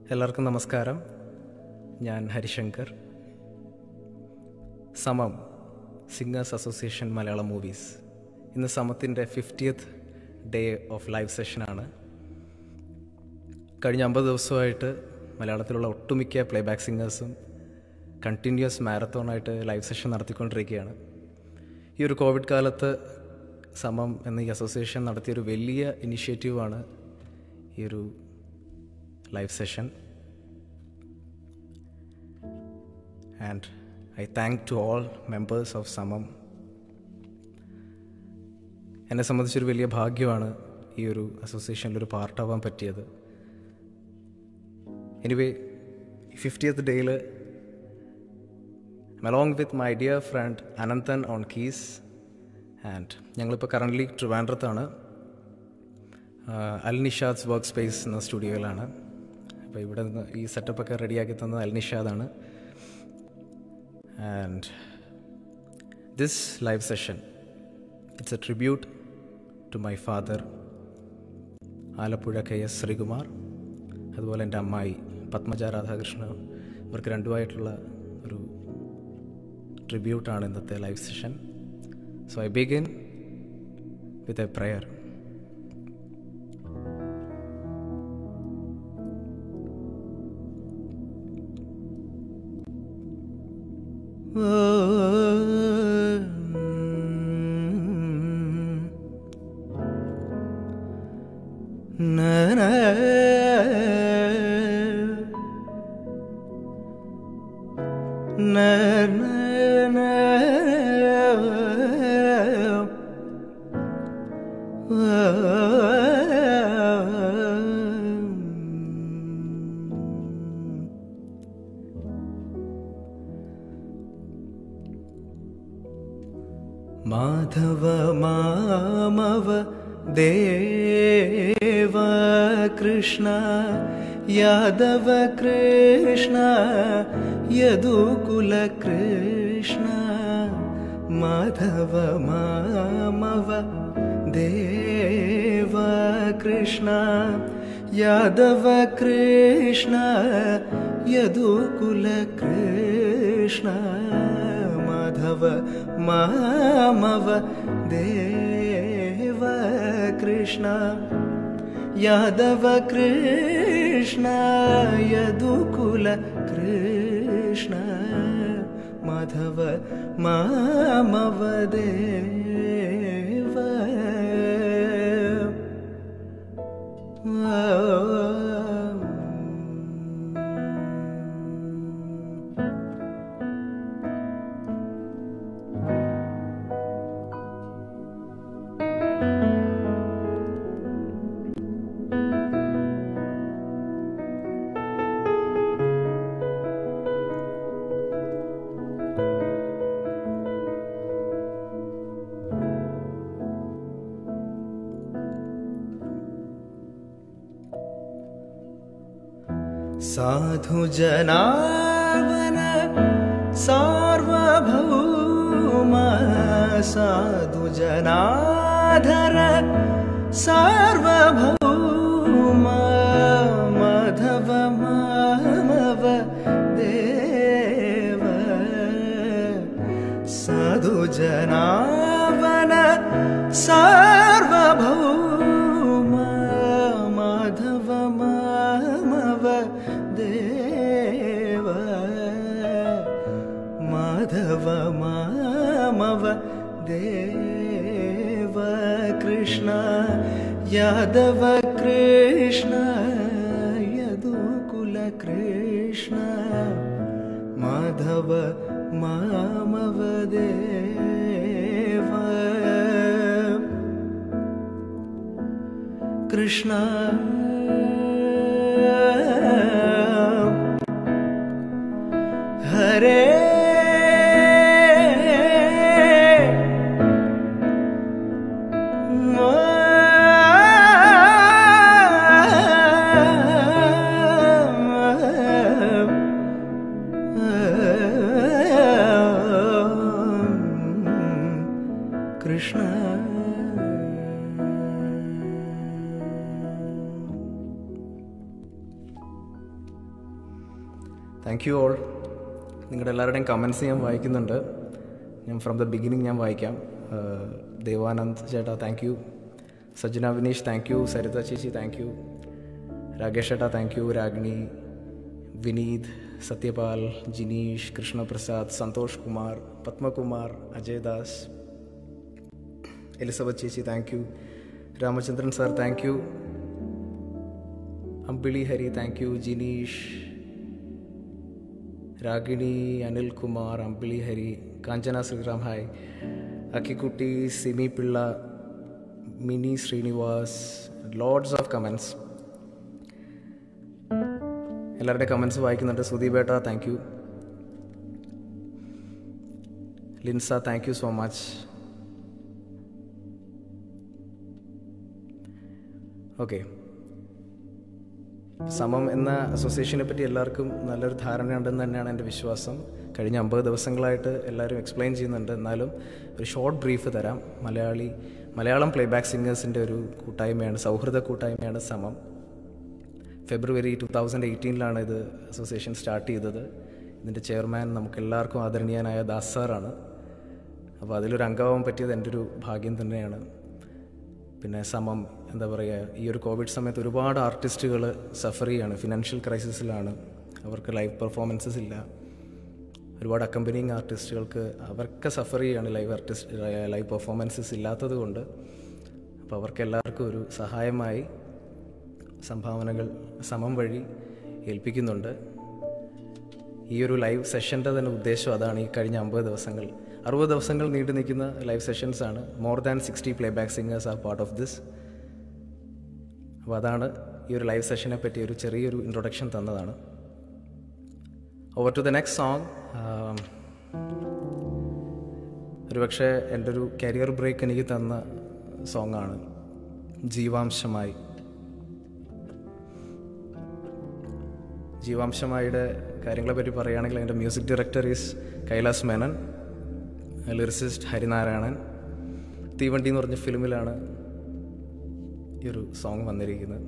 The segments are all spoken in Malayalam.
എല്ലാവർക്കും നമസ്കാരം ഞാൻ ഹരിശങ്കർ സമം സിംഗേഴ്സ് അസോസിയേഷൻ മലയാളം മൂവീസ് ഇന്ന് സമത്തിൻ്റെ ഫിഫ്റ്റിയത്ത് ഡേ ഓഫ് ലൈവ് സെഷനാണ് കഴിഞ്ഞ അമ്പത് ദിവസമായിട്ട് മലയാളത്തിലുള്ള ഒട്ടുമിക്ക പ്ലേബാക്ക് സിംഗേഴ്സും കണ്ടിന്യൂസ് മാരത്തോണായിട്ട് ലൈവ് സെഷൻ നടത്തിക്കൊണ്ടിരിക്കുകയാണ് ഈ ഒരു കോവിഡ് കാലത്ത് സമം എന്ന ഈ അസോസിയേഷൻ നടത്തിയൊരു വലിയ ഇനിഷ്യേറ്റീവാണ് ഈ ഒരു live session and I thank to all members of Samam എന്നെ സംബന്ധിച്ചൊരു വലിയ ഭാഗ്യമാണ് ഈ ഒരു അസോസിയേഷനിലൊരു പാർട്ടാവാൻ പറ്റിയത് എനിവേ ഫിഫ്റ്റിയത്ത് ഡേയിൽ along with my dear friend Ananthan on keys and ഞങ്ങളിപ്പോൾ കറൻ്റ്ലി ട്രിവാൻഡ്രത്താണ് അൽ നിഷാദ്സ് വർക്ക് സ്പേസ് എന്ന സ്റ്റുഡിയോയിലാണ് അപ്പോൾ ഇവിടെ നിന്ന് ഈ സെറ്റപ്പൊക്കെ റെഡിയാക്കി തന്നത് അൽ നിഷാദാണ് and this live session it's a tribute to my father Alappuzha K S Sreekumar അതുപോലെ എൻ്റെ അമ്മായി പത്മജ രാധാകൃഷ്ണ ഇവർക്ക് രണ്ടുമായിട്ടുള്ള ഒരു ട്രിബ്യൂട്ടാണ് ഇന്നത്തെ live session so I begin with a prayer Madhava മാമവ ദേവ കൃഷ്ണ യാദവ കൃഷ്ണ യദുകുല കൃഷ്ണ മാധവ മാമവ ദേവ കൃഷ്ണ യാദവ കൃഷ്ണ യദുകുല കൃഷ്ണ മാധവ മാമവ ദേവ കൃഷ്ണ യാദവ കൃഷ്ണ യദുകുല കൃഷ്ണ മാധവ മാമവ ദേവ साधुजनावन सार्वभौम साधुजनाधर सार्वभौम माधव मामव देव साधुजनावन सार्वभौम माधव मामव देव माधव मामव देव कृष्ण यादव कृष्ण यदुकुल कृष्ण माधव मामव देव कृष्ण हरे कृष्ण താങ്ക് യു ഓൾ നിങ്ങളുടെ എല്ലാവരുടെയും കമൻസ് ഞാൻ വായിക്കുന്നുണ്ട് ഞാൻ ഫ്രം ദ ബിഗിനിങ് ഞാൻ വായിക്കാം ഏഹ് ദേവാനന്ദ് ചേട്ടാ thank you Sajjana Vineesh thank you Saritha ചേച്ചി താങ്ക് യു രാകേഷ് ചേട്ടാ thank you Ragini Vineeth Sathyapal Jineesh Krishnaprasad Santhosh Kumar Padmakumar Ajay Das Elizabeth ചേച്ചി thank you Ramachandran sir thank you Ambili Hari thank you Jineesh Ragini Anilkumar Ambili Hari Kanchana Sreeram hi Akkikkutty Simi Pillai Mini Sreenivas loads of comments എല്ലാവരുടെ കമൻസ് വായിക്കുന്നുണ്ട് സുദീപേട്ട thank you Linsa thank you so much okay Samam എന്ന അസോസിയേഷനെ പറ്റി എല്ലാവർക്കും നല്ലൊരു ധാരണയുണ്ടെന്ന് തന്നെയാണ് എൻ്റെ വിശ്വാസം കഴിഞ്ഞ അമ്പത് ദിവസങ്ങളായിട്ട് എല്ലാവരും എക്സ്പ്ലെയിൻ ചെയ്യുന്നുണ്ട് എന്നാലും ഒരു ഷോർട്ട് ബ്രീഫ് തരാം മലയാളി മലയാളം പ്ലേബാക്ക് സിംഗേഴ്സിൻ്റെ ഒരു കൂട്ടായ്മയാണ് സൗഹൃദ കൂട്ടായ്മയാണ് സമം ഫെബ്രുവരി ടു തൗസൻഡ് എയ്റ്റീനിലാണ് ഇത് അസോസിയേഷൻ സ്റ്റാർട്ട് ചെയ്തത് ഇതിൻ്റെ ചെയർമാൻ നമുക്ക് എല്ലാവർക്കും ആദരണീയനായ ദാസ് സാറാണ് അപ്പോൾ അതിലൊരു അംഗമാവാൻ പറ്റിയത് എൻ്റെ ഒരു ഭാഗ്യം തന്നെയാണ് പിന്നെ സമം എന്താ പറയുക ഈ ഒരു കോവിഡ് സമയത്ത് ഒരുപാട് ആർട്ടിസ്റ്റുകൾ സഫർ ചെയ്യാണ് ഫിനാൻഷ്യൽ ക്രൈസിസിലാണ് അവർക്ക് ലൈവ് പെർഫോമൻസസ് ഇല്ല ഒരുപാട് അക്കമ്പനിങ് ആർട്ടിസ്റ്റുകൾക്ക് അവർക്ക് സഫർ ചെയ്യാണ് ലൈവ് ആർട്ടിസ്റ്റ് ലൈവ് പെർഫോമൻസസ് ഇല്ലാത്തത് കൊണ്ട് അപ്പോൾ അവർക്ക് എല്ലാവർക്കും ഒരു സഹായമായി സംഭാവനകൾ സമം വഴി ഏൽപ്പിക്കുന്നുണ്ട് ഈ ഒരു ലൈവ് സെഷൻ്റെ തന്നെ ഉദ്ദേശം അതാണ് ഈ കഴിഞ്ഞ അമ്പത് ദിവസങ്ങൾ അറുപത് ദിവസങ്ങൾ നീണ്ടു നിൽക്കുന്ന ലൈവ് സെഷൻസ് ആണ് more than sixty play back singers are part of this അപ്പോൾ അതാണ് ഈ ഒരു ലൈവ് സെഷനെ പറ്റി ഒരു ചെറിയൊരു ഇൻട്രൊഡക്ഷൻ തന്നതാണ് over to the next song ഒരുപക്ഷെ എൻ്റെ ഒരു കരിയർ ബ്രേക്ക് എനിക്ക് തന്ന സോങ്ങാണ് ജീവാംശമായി ജീവാംശമായുടെ കാര്യങ്ങളെ പറ്റി പറയുകയാണെങ്കിൽ അതിൻ്റെ music director is Kailas Menon lyricist Harinarayanan Theevandi എന്ന് പറഞ്ഞ ഫിലിമിലാണ് ഈ ഒരു സോങ് വന്നിരിക്കുന്നത്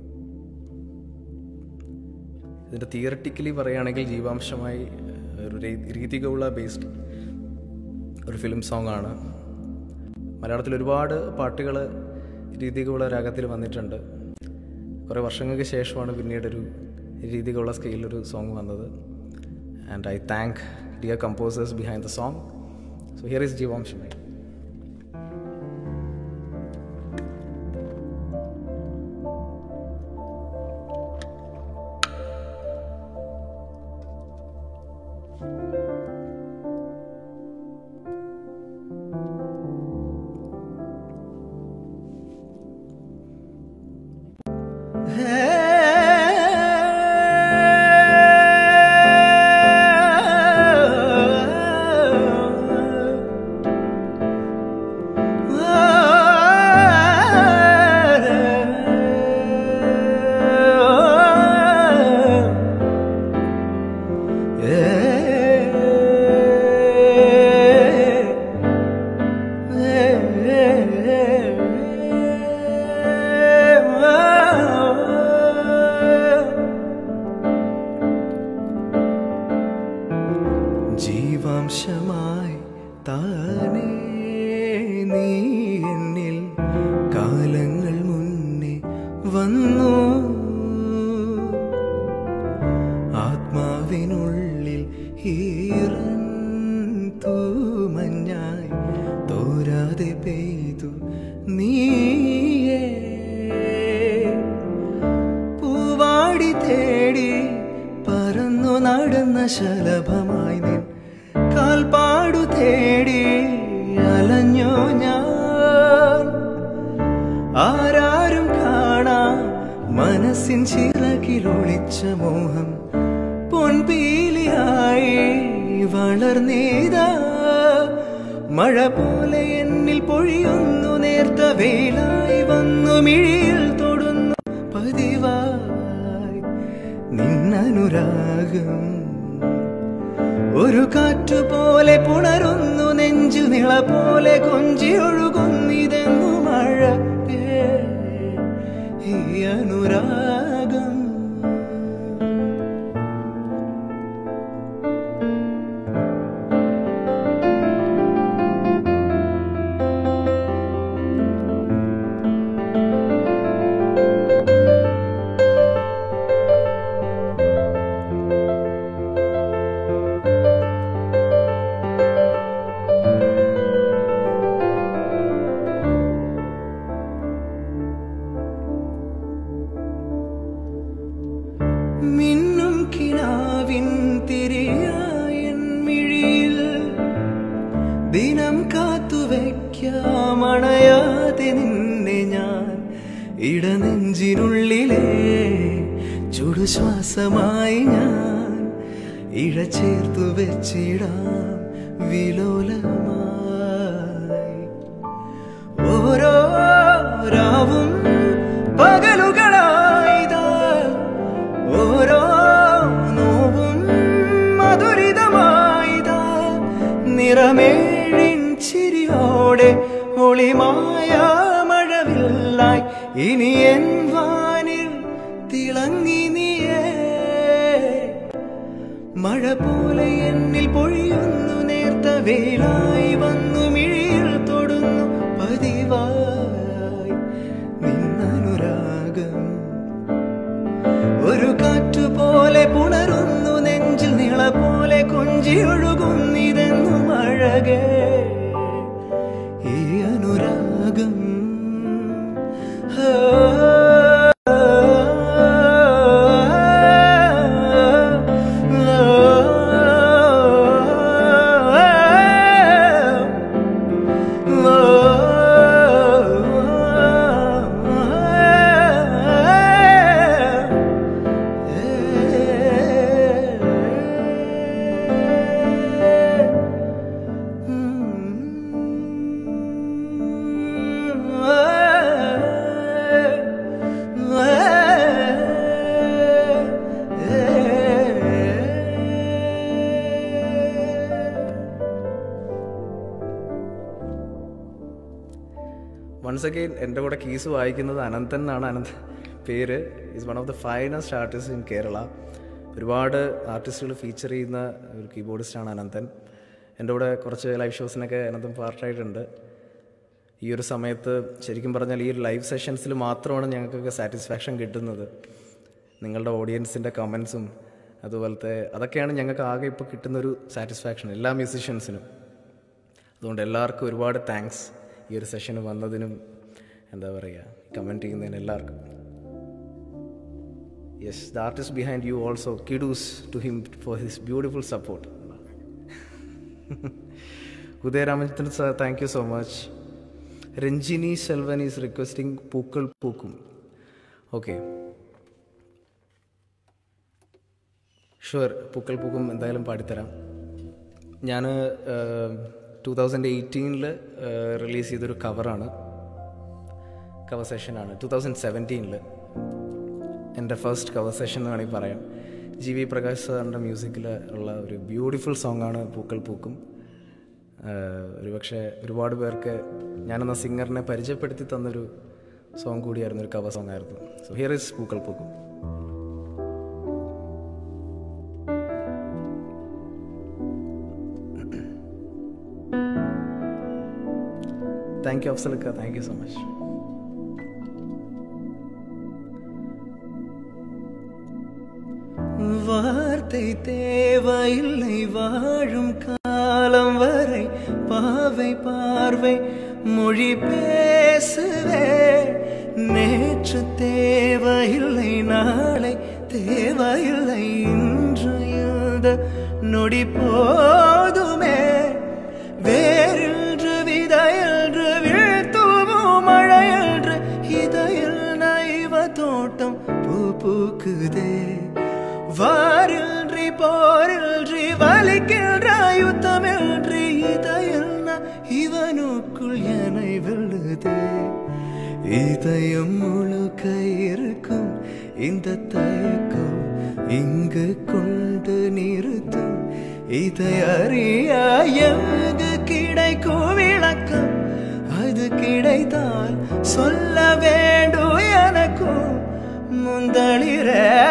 ഇതിൻ്റെ തിയററ്റിക്കലി പറയുകയാണെങ്കിൽ ജീവാംശമായി ഒരു രീതികൗള ബേസ്ഡ് ഒരു ഫിലിം സോങ് ആണ് മലയാളത്തിൽ ഒരുപാട് പാട്ടുകൾ രീതികൗള രാഗത്തിൽ വന്നിട്ടുണ്ട് കുറേ വർഷങ്ങൾക്ക് ശേഷമാണ് പിന്നീട് ഒരു രീതികളുള്ള സ്കെയിലൊരു സോങ് വന്നത് and I thank dear composers behind the song so here is Jeevamshamayi Jeevamshamayi താനേ നീ എന്നിൽ കാലങ്ങൾ മുന്നേ വന്നു ആത്മാവിനുള്ളിൽ ഈറൻ തൂമഞ്ഞായി തോരാതെ പെയ്തു നീയേ പൂവാടി തേടി പറന്നു നടന്ന ശലഭമായി നിൻ കാൽപ്പാടു തേടി അലഞ്ഞു ഞാൻ ആരാരും കാണാ മനസ്സിൻ ചിറകിലൊളിച്ച മോഹം പൊൻപീലിയായി വളർന്നീതാ മഴ പോലെ എന്നിൽ പൊഴിയുന്നു നേർത്ത വെയിലായി വന്നു മിഴിയിൽ തൊടുന്നു പതിവായി നിന്നനുരാഗം ഒരു കാറ്റുപോലെ പുണരുന്നു നെഞ്ചു നിള പോലെ കൊഞ്ചി ഒഴുകുന്നിതെന്നു മഴ ഈ അനുരാഗം ഓർമ്മിക്കാമണയാതെ നിന്നെ ഞാൻ ഇടനെഞ്ചിനുള്ളിലെ ചുടുശ്വാസമായി ഞാൻ ഇഴ ചേർത്തു വെച്ചിടാം വിലോലമായി ഓരോ രാവും പകലുകളായിതാ ഓരോ നോവും മധുരിതമായിതാ നിറമേഴിൻ ചിരിയോടെ ഒളിമായ മഴവില്ലായി ഇനി എൻ വാനിൽ തിളങ്ങി നീയേ മഴ പോലെ എന്നിൽ പൊഴിയുന്നു നേർത്ത വേലായി വന്നു മിഴിയിൽ തൊടുന്നു പതിവായി നിന്നനുരാഗം ഒരു കാറ്റുപോലെ പുണരുന്നു നെഞ്ചിൽ നിള പോലെ കൊഞ്ചി ഒഴുകുന്നിതെന്നു അഴകേ ഈ അനുരാഗം വൺസ് അഗെയിൻ എൻ്റെ കൂടെ കീസ് വായിക്കുന്നത് അനന്തൻ എന്നാണ് അനന്ത് പേര് is one of the finest artist in Kerala ഒരുപാട് ആർട്ടിസ്റ്റുകൾ ഫീച്ചർ ചെയ്യുന്ന ഒരു കീബോർഡിസ്റ്റാണ് അനന്തൻ എൻ്റെ കൂടെ കുറച്ച് ലൈവ് ഷോസിനൊക്കെ അനന്തൻ പാർട്ടായിട്ടുണ്ട് ഈ ഒരു സമയത്ത് ശരിക്കും പറഞ്ഞാൽ ഈ ഒരു ലൈവ് സെഷൻസിൽ മാത്രമാണ് ഞങ്ങൾക്കൊക്കെ സാറ്റിസ്ഫാക്ഷൻ കിട്ടുന്നത് നിങ്ങളുടെ ഓഡിയൻസിൻ്റെ കമൻസും അതുപോലത്തെ അതൊക്കെയാണ് ഞങ്ങൾക്ക് ആകെ ഇപ്പോൾ കിട്ടുന്നൊരു സാറ്റിസ്ഫാക്ഷൻ എല്ലാ മ്യൂസീഷ്യൻസിനും അതുകൊണ്ട് എല്ലാവർക്കും ഒരുപാട് താങ്ക്സ് ഈ ഒരു സെഷന് വന്നതിനും എന്താ പറയുക കമൻറ്റ് ചെയ്യുന്നതിന് എല്ലാവർക്കും yes the artist behind you also kudos to him for his beautiful support Udayaramachandran sir thank you so much Ranjini Selvan is requesting പൂക്കൾ പൂക്കും ഓക്കെ ഷുവർ പൂക്കൾ പൂക്കും എന്തായാലും പാടിത്തരാം ഞാൻ ടു തൗസൻഡ് എയ്റ്റീനിൽ റിലീസ് ചെയ്തൊരു കവറാണ് കവർ സെഷനാണ് ടു തൗസൻഡ് സെവൻറ്റീനിൽ എൻ്റെ ഫസ്റ്റ് കവർ സെഷൻ എന്ന് വേണമെങ്കിൽ പറയാം ജി വി പ്രകാശ് സാറിൻ്റെ മ്യൂസിക്കിൽ ഉള്ള ഒരു ബ്യൂട്ടിഫുൾ സോങ്ങാണ് പൂക്കൾ പൂക്കും ഒരുപക്ഷെ ഒരുപാട് പേർക്ക് ഞാനെന്ന സിംഗറിനെ പരിചയപ്പെടുത്തി തന്നൊരു സോങ് കൂടിയായിരുന്നു ഒരു കവർ സോങ് ആയിരുന്നു സോ ഹിയർ ഇസ് പൂക്കൾ പൂക്കും താങ്ക് യു അഫ്സലക്ക താങ്ക് യു സോ മച്ച് வார்த்தை தேவையில்லை வாழும் காலம் வரை பாவை பார்வை மொழி பேசுவே நேற்று தேவையில்லை நாளை தேவையில்லை இன்று இந்த நொடி போதுமே வேறென்று விதையென்று வீழ்த்துவோம் மழையென்று இதையில் நைவ தோட்டம் பூ பூக்குதே வாரின்றி போரின்றி வலிக்கின்ற யுத்தமின்றி இதையில் இவனுக்குள் என்னை வெல்லுதே இதயம் முழுக்க இருக்கும் இந்த தயக்கம் இங்கு கொண்டு நிறுத்தும் இதை அறிய எங்கு கிடைக்கும் விளக்கம் அது கிடைத்தால் சொல்ல வேண்டும் எனக்கும் முந்தளிர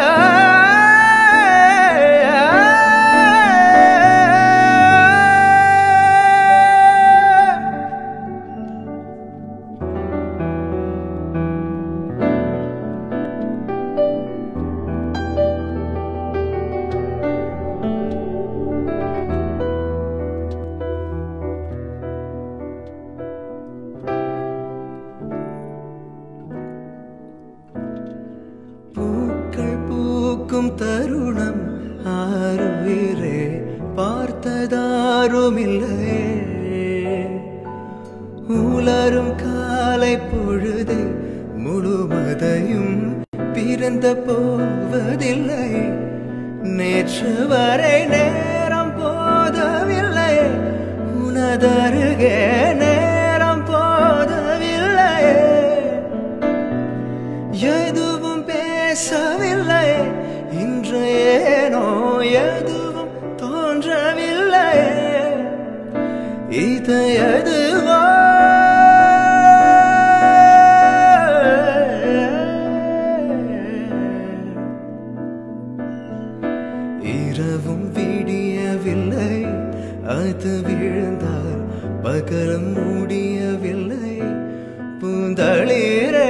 பூக்கள் பூக்கும் தருணம் ஆறுயிரே பார்த்ததாருமில்லையே புலரும் காலை பொழுதை முழுவதையும் பிறந்த போவதில்லை நேற்று வரை நேரம் போதவில்லை உனதருகே நேரம் போதவில்லை எதுவும் பேசவில்லை இன்று ஏனோ எதுவும் தோன்றவில்லை இது எதுவோ இரவும் விடியவில்லை அது விழுந்தால் பகலும் முடியவில்லை பூந்தளிரே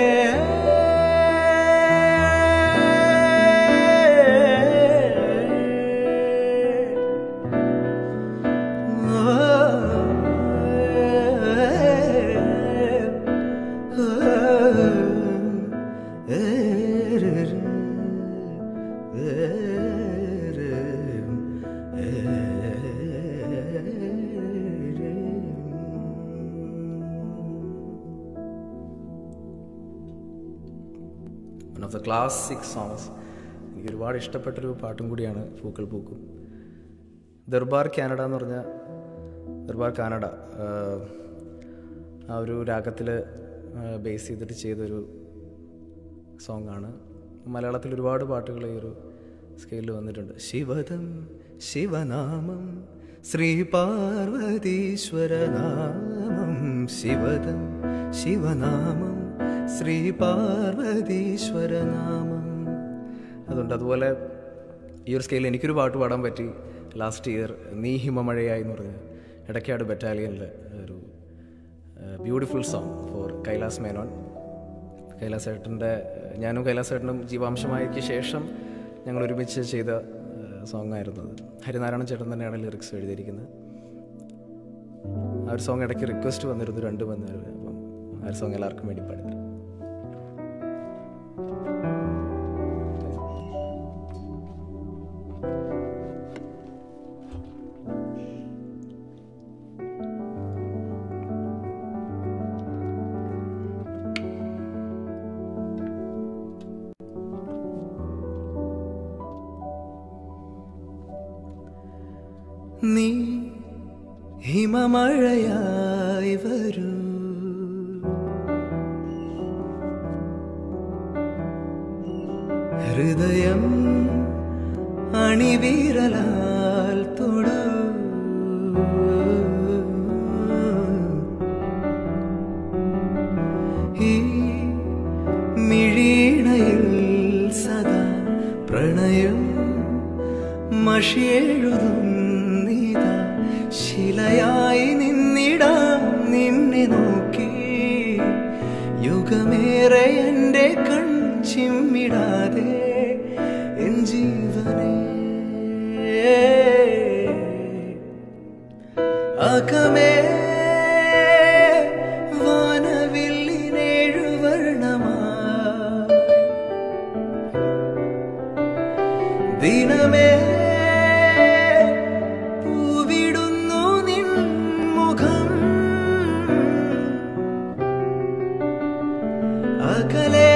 one of the classic songs എനിക്ക് ഒരുപാട് ഇഷ്ടപ്പെട്ടൊരു പാട്ടും കൂടിയാണ് പൂക്കൾ പൂക്കും ദർബാർ കാനഡ എന്ന് പറഞ്ഞ ദർബാർ കാനഡ ആഹ്, ആ ഒരു രാഗത്തിൽ ബേസ് ചെയ്തിട്ട് ചെയ്തൊരു സോങ് ആണ് മലയാളത്തിൽ ഒരുപാട് പാട്ടുകൾ ഈ ഒരു സ്കെയിലിൽ വന്നിട്ടുണ്ട് ശിവദം ശിവനാമം ശ്രീ പാർവതീശ്വരനാമം ശിവദം ശിവനാമം ശ്രീ പാർവതീശ്വരനാമം അതുകൊണ്ട് അതുപോലെ ഈ ഒരു സ്കെയിലിൽ എനിക്കൊരു പാട്ട് പാടാൻ പറ്റി ലാസ്റ്റ് ഇയർ നീ ഹിമമഴയായി എന്ന് പറഞ്ഞ ഇടയ്ക്കാട് ബറ്റാലിയനിലെ ഒരു beautiful song for Kailas Menon Kailas ഏട്ടൻ്റെ ഞാനും കൈലാസ് ഏട്ടനും ജീവാംശമായക്ക് ശേഷം ഞങ്ങൾ ഒരുമിച്ച് ചെയ്ത സോങ് ആയിരുന്നു അത് ഹരിനാരായണ ചേട്ടൻ തന്നെയാണ് ലിറിക്സ് എഴുതിയിരിക്കുന്നത് ആ ഒരു സോങ് ഇടയ്ക്ക് റിക്വസ്റ്റ് വന്നിരുന്നു രണ്ട് വന്നു അപ്പം ആ ഒരു സോങ് എല്ലാവർക്കും വേണ്ടി പാടി തരാം നീ ഹിമമഴയായി വരൂ ഹൃദയം അണിവീരലാൽ തൊടു ഈ മിഴീണയിൽ സദാ പ്രണയം മഷിയെഴുതുന്നിതാ ശിലയായി നിന്നിടാം നിന്നെ നോക്കി യുഗമേറെ എൻ്റെ കൺ ചിമ്മിടാതെ എൻ ജീവനേ അകമേ വാനവില്ലിനേഴുവർണമായി ദിനമേ പൂവിടുന്നു നിൻ മുഖം അകലെ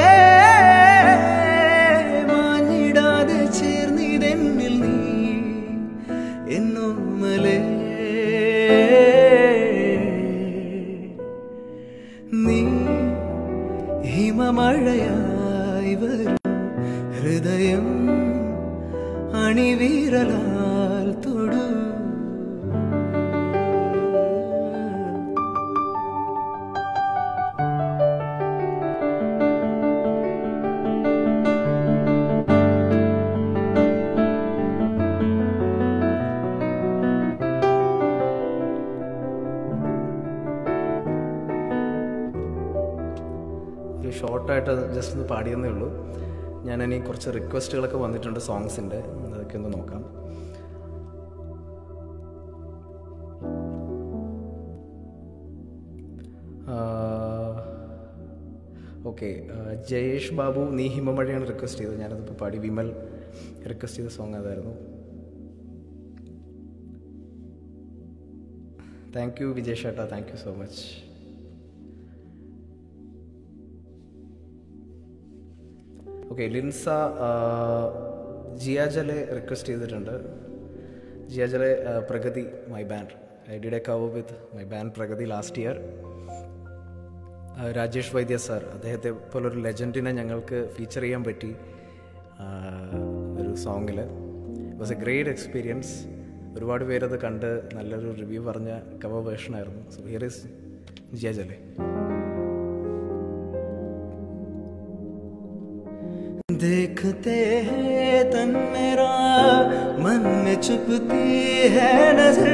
മാഞ്ഞിടാതെ ചേർന്നിതെന്നിൽ നീ എന്നോമലേ നീ ഹിമമഴയായി വരും ഹൃദയം അണിവീരലാൽ തൊടു ഒരു ഷോർട്ടായിട്ട് ജസ്റ്റ് ഒന്ന് പാടിയെന്നേ ഉള്ളൂ ഞാനിനി കുറച്ച് റിക്വസ്റ്റുകളൊക്കെ വന്നിട്ടുണ്ട് സോങ്സിൻ്റെ അതൊക്കെ ഒന്ന് നോക്കാം ഓക്കെ ജയേഷ് ബാബു നീ ഹിമമഴയാണ് റിക്വസ്റ്റ് ചെയ്തത് ഞാനതിപ്പോൾ പാടി വിമൽ റിക്വസ്റ്റ് ചെയ്ത സോങ് അതായിരുന്നു താങ്ക് യു വിജയ് ഷേട്ടാ thank you so much okay Linsa ആ, ജിയാജലെ റിക്വസ്റ്റ് ചെയ്തിട്ടുണ്ട് ജിയാജലെ ആ, Pragathi my band I did a cover with my band Pragathi last year Rajesh Vaidya sir അദ്ദേഹത്തെ പോലൊരു ലെജൻഡിനെ ഞങ്ങൾക്ക് ഫീച്ചർ ചെയ്യാൻ പറ്റി ആ, ഒരു സോങ്ങിൽ വാസ് എ ഗ്രേറ്റ് എക്സ്പീരിയൻസ് ഒരുപാട് പേരത് കണ്ട് നല്ലൊരു റിവ്യൂ പറഞ്ഞ കവർ വേർഷനായിരുന്നു സോ ഹിയർ ഇസ് ജിയാജലെ देखते हैं तन मेरा मन में चुपती है नजर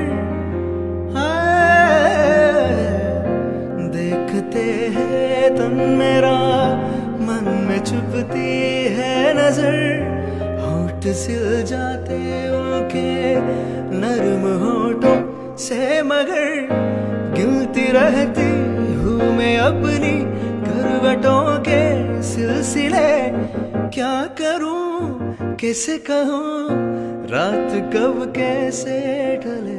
हाय, देखते हैं तन मेरा मन में चुपती है नजर होठ सिल जाते उनके नर्म होठों से मगर गिलती रहती हूँ मैं अपनी करवटों के सिलसिले क्या करूं कैसे कहूं रात कब कैसे ढले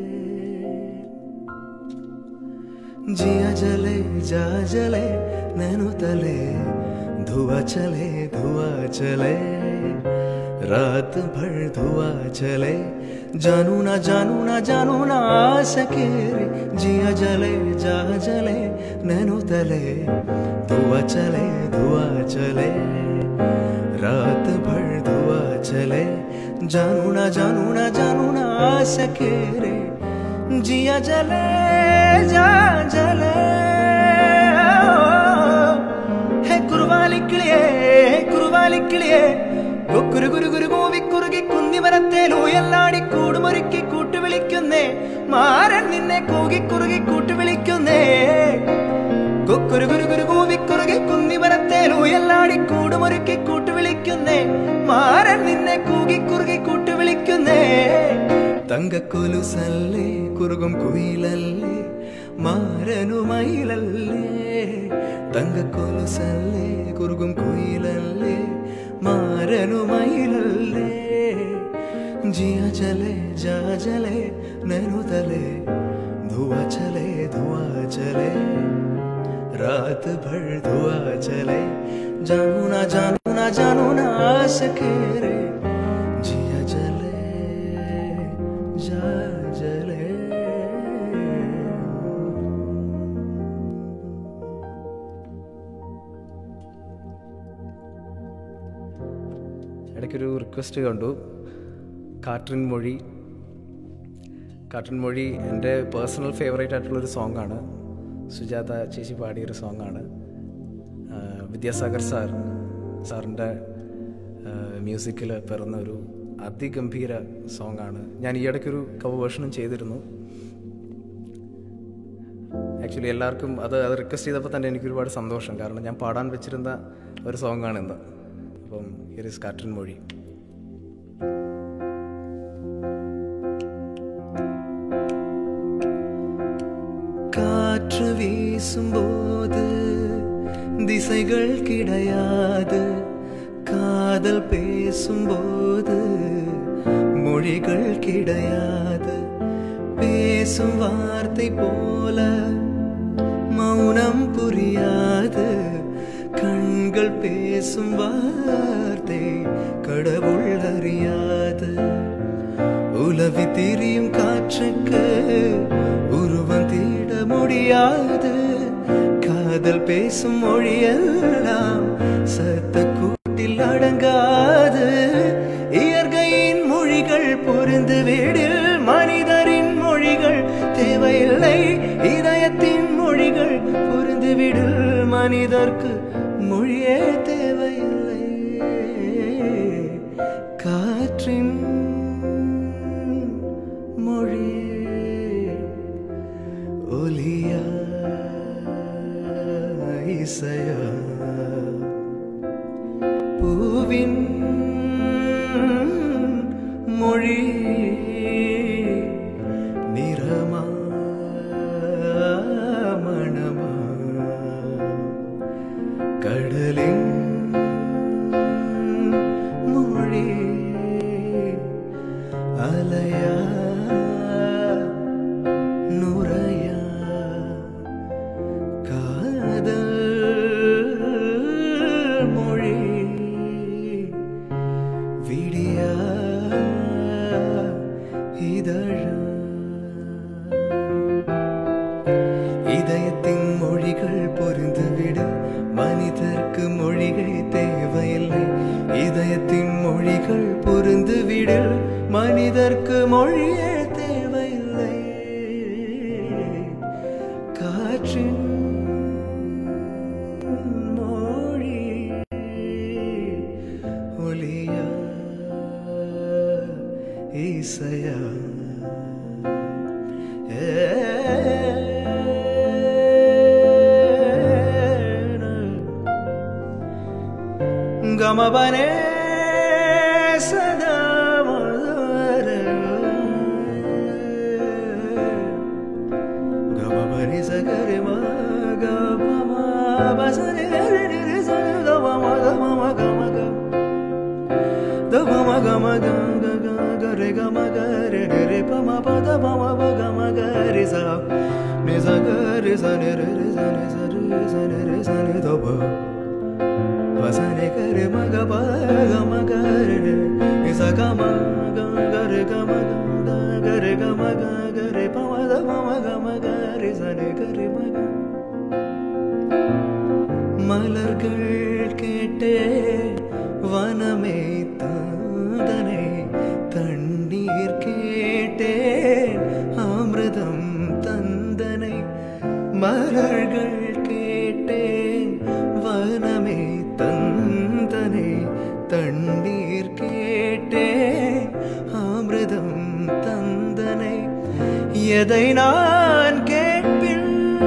जिया जले जा जले नैनो तले धुआं चले धुआं चले रात भर धुआं चले जानू ना जानू ना जानू ना आ सके रे जिया जले जा जले नैनो तले धुआं चले धुआं चले रात भर धुआं चले जानू ना जानू ना जानू ना आ सके रे जिया जले जा जले ഹേ കുറുവാലിക്കിളിയേ ഹേ കുറുവാലിക്കിളിയേ കുരു കുരു കുരു കൂവി കുറുകി കുന്നിമരത്തേൽ ഉയല്ലാടി കൂടുമൊരുക്കി കൂട്ടുവിളിക്കുന്നേ മാരൻ നിന്നെ കൂകി കുറുകി കൂട്ടുവിളിക്കുന്നേ കുക്കുരു കുരു കുരു കൂവി കുറുകി കുന്നിമരത്തേൽ ഉയല്ലാടി കൂടുമൊരുക്കി കൂട്ടുവിളിക്കുന്നേ മാരൻ നിന്നെ കൂകി കുറുകി കൂട്ടുവിളിക്കുന്നേ തങ്കക്കൊലുസല്ലേ കുറുകും കുയിലല്ലേ മാരനുമയിലല്ലേ തങ്കക്കൊലുസല്ലേ കുറുകും കുയിലല്ലേ മാരനുമയിലല്ലേ ജിയ ചലേ ജാ ജലേ നനു തലേ धुआं चले धुआं चले रात भर धुआं चले जानू ना जानू ना जानू ना आ सके रे जिया जले जा जले ഇടയ്ക്കൊരു റിക്വസ്റ്റ് കണ്ടു കാട്രിൻ മൊഴി കാട്രിൻ മൊഴി എൻ്റെ പേഴ്സണൽ ഫേവറേറ്റ് ആയിട്ടുള്ളൊരു സോങ്ങാണ് സുജാത ചേച്ചി പാടിയൊരു സോങ്ങാണ് വിദ്യാസാഗർ സാർ സാറിൻ്റെ മ്യൂസിക്കിൽ പിറന്ന ഒരു അതിഗംഭീര സോങ്ങാണ് ഞാൻ ഈ ഇടയ്ക്കൊരു കവർ വേർഷനും ചെയ്തിരുന്നു ആക്ച്വലി എല്ലാവർക്കും അത് അത് റിക്വസ്റ്റ് ചെയ്തപ്പോൾ തന്നെ എനിക്ക് ഒരുപാട് സന്തോഷം കാരണം ഞാൻ പാടാൻ വെച്ചിരുന്ന ഒരു സോങ്ങാണ് ഇന്ന് അപ്പം ഹിയർ ഇസ് കാട്രിൻ മൊഴി காற்று வீசும்போது திசைகள் கிடையாது காதல் பேசும்போது மொழிகள் கிடையாது பேசும் வார்த்தை போல மௌனம் புரியாது கண்கள் பேசும் வார்த்தை கடவுள் அறியாது உலவி திரியும் காற்றுக்கு உருவம் தீட முடியாது காதல் பேசும் மொழியெல்லாம் சத்த கூட்டில் அடங்காது இயற்கையின் மொழிகள் புரிந்து வீடில் மனிதரின் மொழிகள் தேவையில்லை இதயத்தின் மொழிகள் புரிந்துவிடில் மனிதர்க்கு மொழியே தேவையில்லை காற்றின் மொழி ஒலியா இசையா பூவின் மொழி நிறமா மணமா கடலின் மொழி அலையா நுரையா காதல் மொழி മൊഴി ഒളിയ ഈസയ ഗമപനേ സദാ ഗമപനി സഗരി മ ഗമ ബസരി ഗരി നിരി സനി ഗമ മ ഗമ മ ഗമ ഗമ ద మమ గమ గ గ గరి గమ గరి రి పమ పద మమ ప గమ గరి స ని స గరి స ని రి రి స ని స రి స ని రి స ని ద ప ప స ని గరి మ గ ప గమ గరి రి ని స గ మ గ గరి గమ గ గరి గమ గ గరి పమ ద మమ గమ గరి స ని గరి మ గ மலர்கள் கேட்டே வனமே தாதனை தண்ணீர் கேட்டேன் அமிர்தம் தந்தனை மலர்கள் கேட்டேன் வனமே தந்தனை தண்ணீர் கேட்டேன் அமிர்தம் தந்தனை எதை நான் கேட்பின்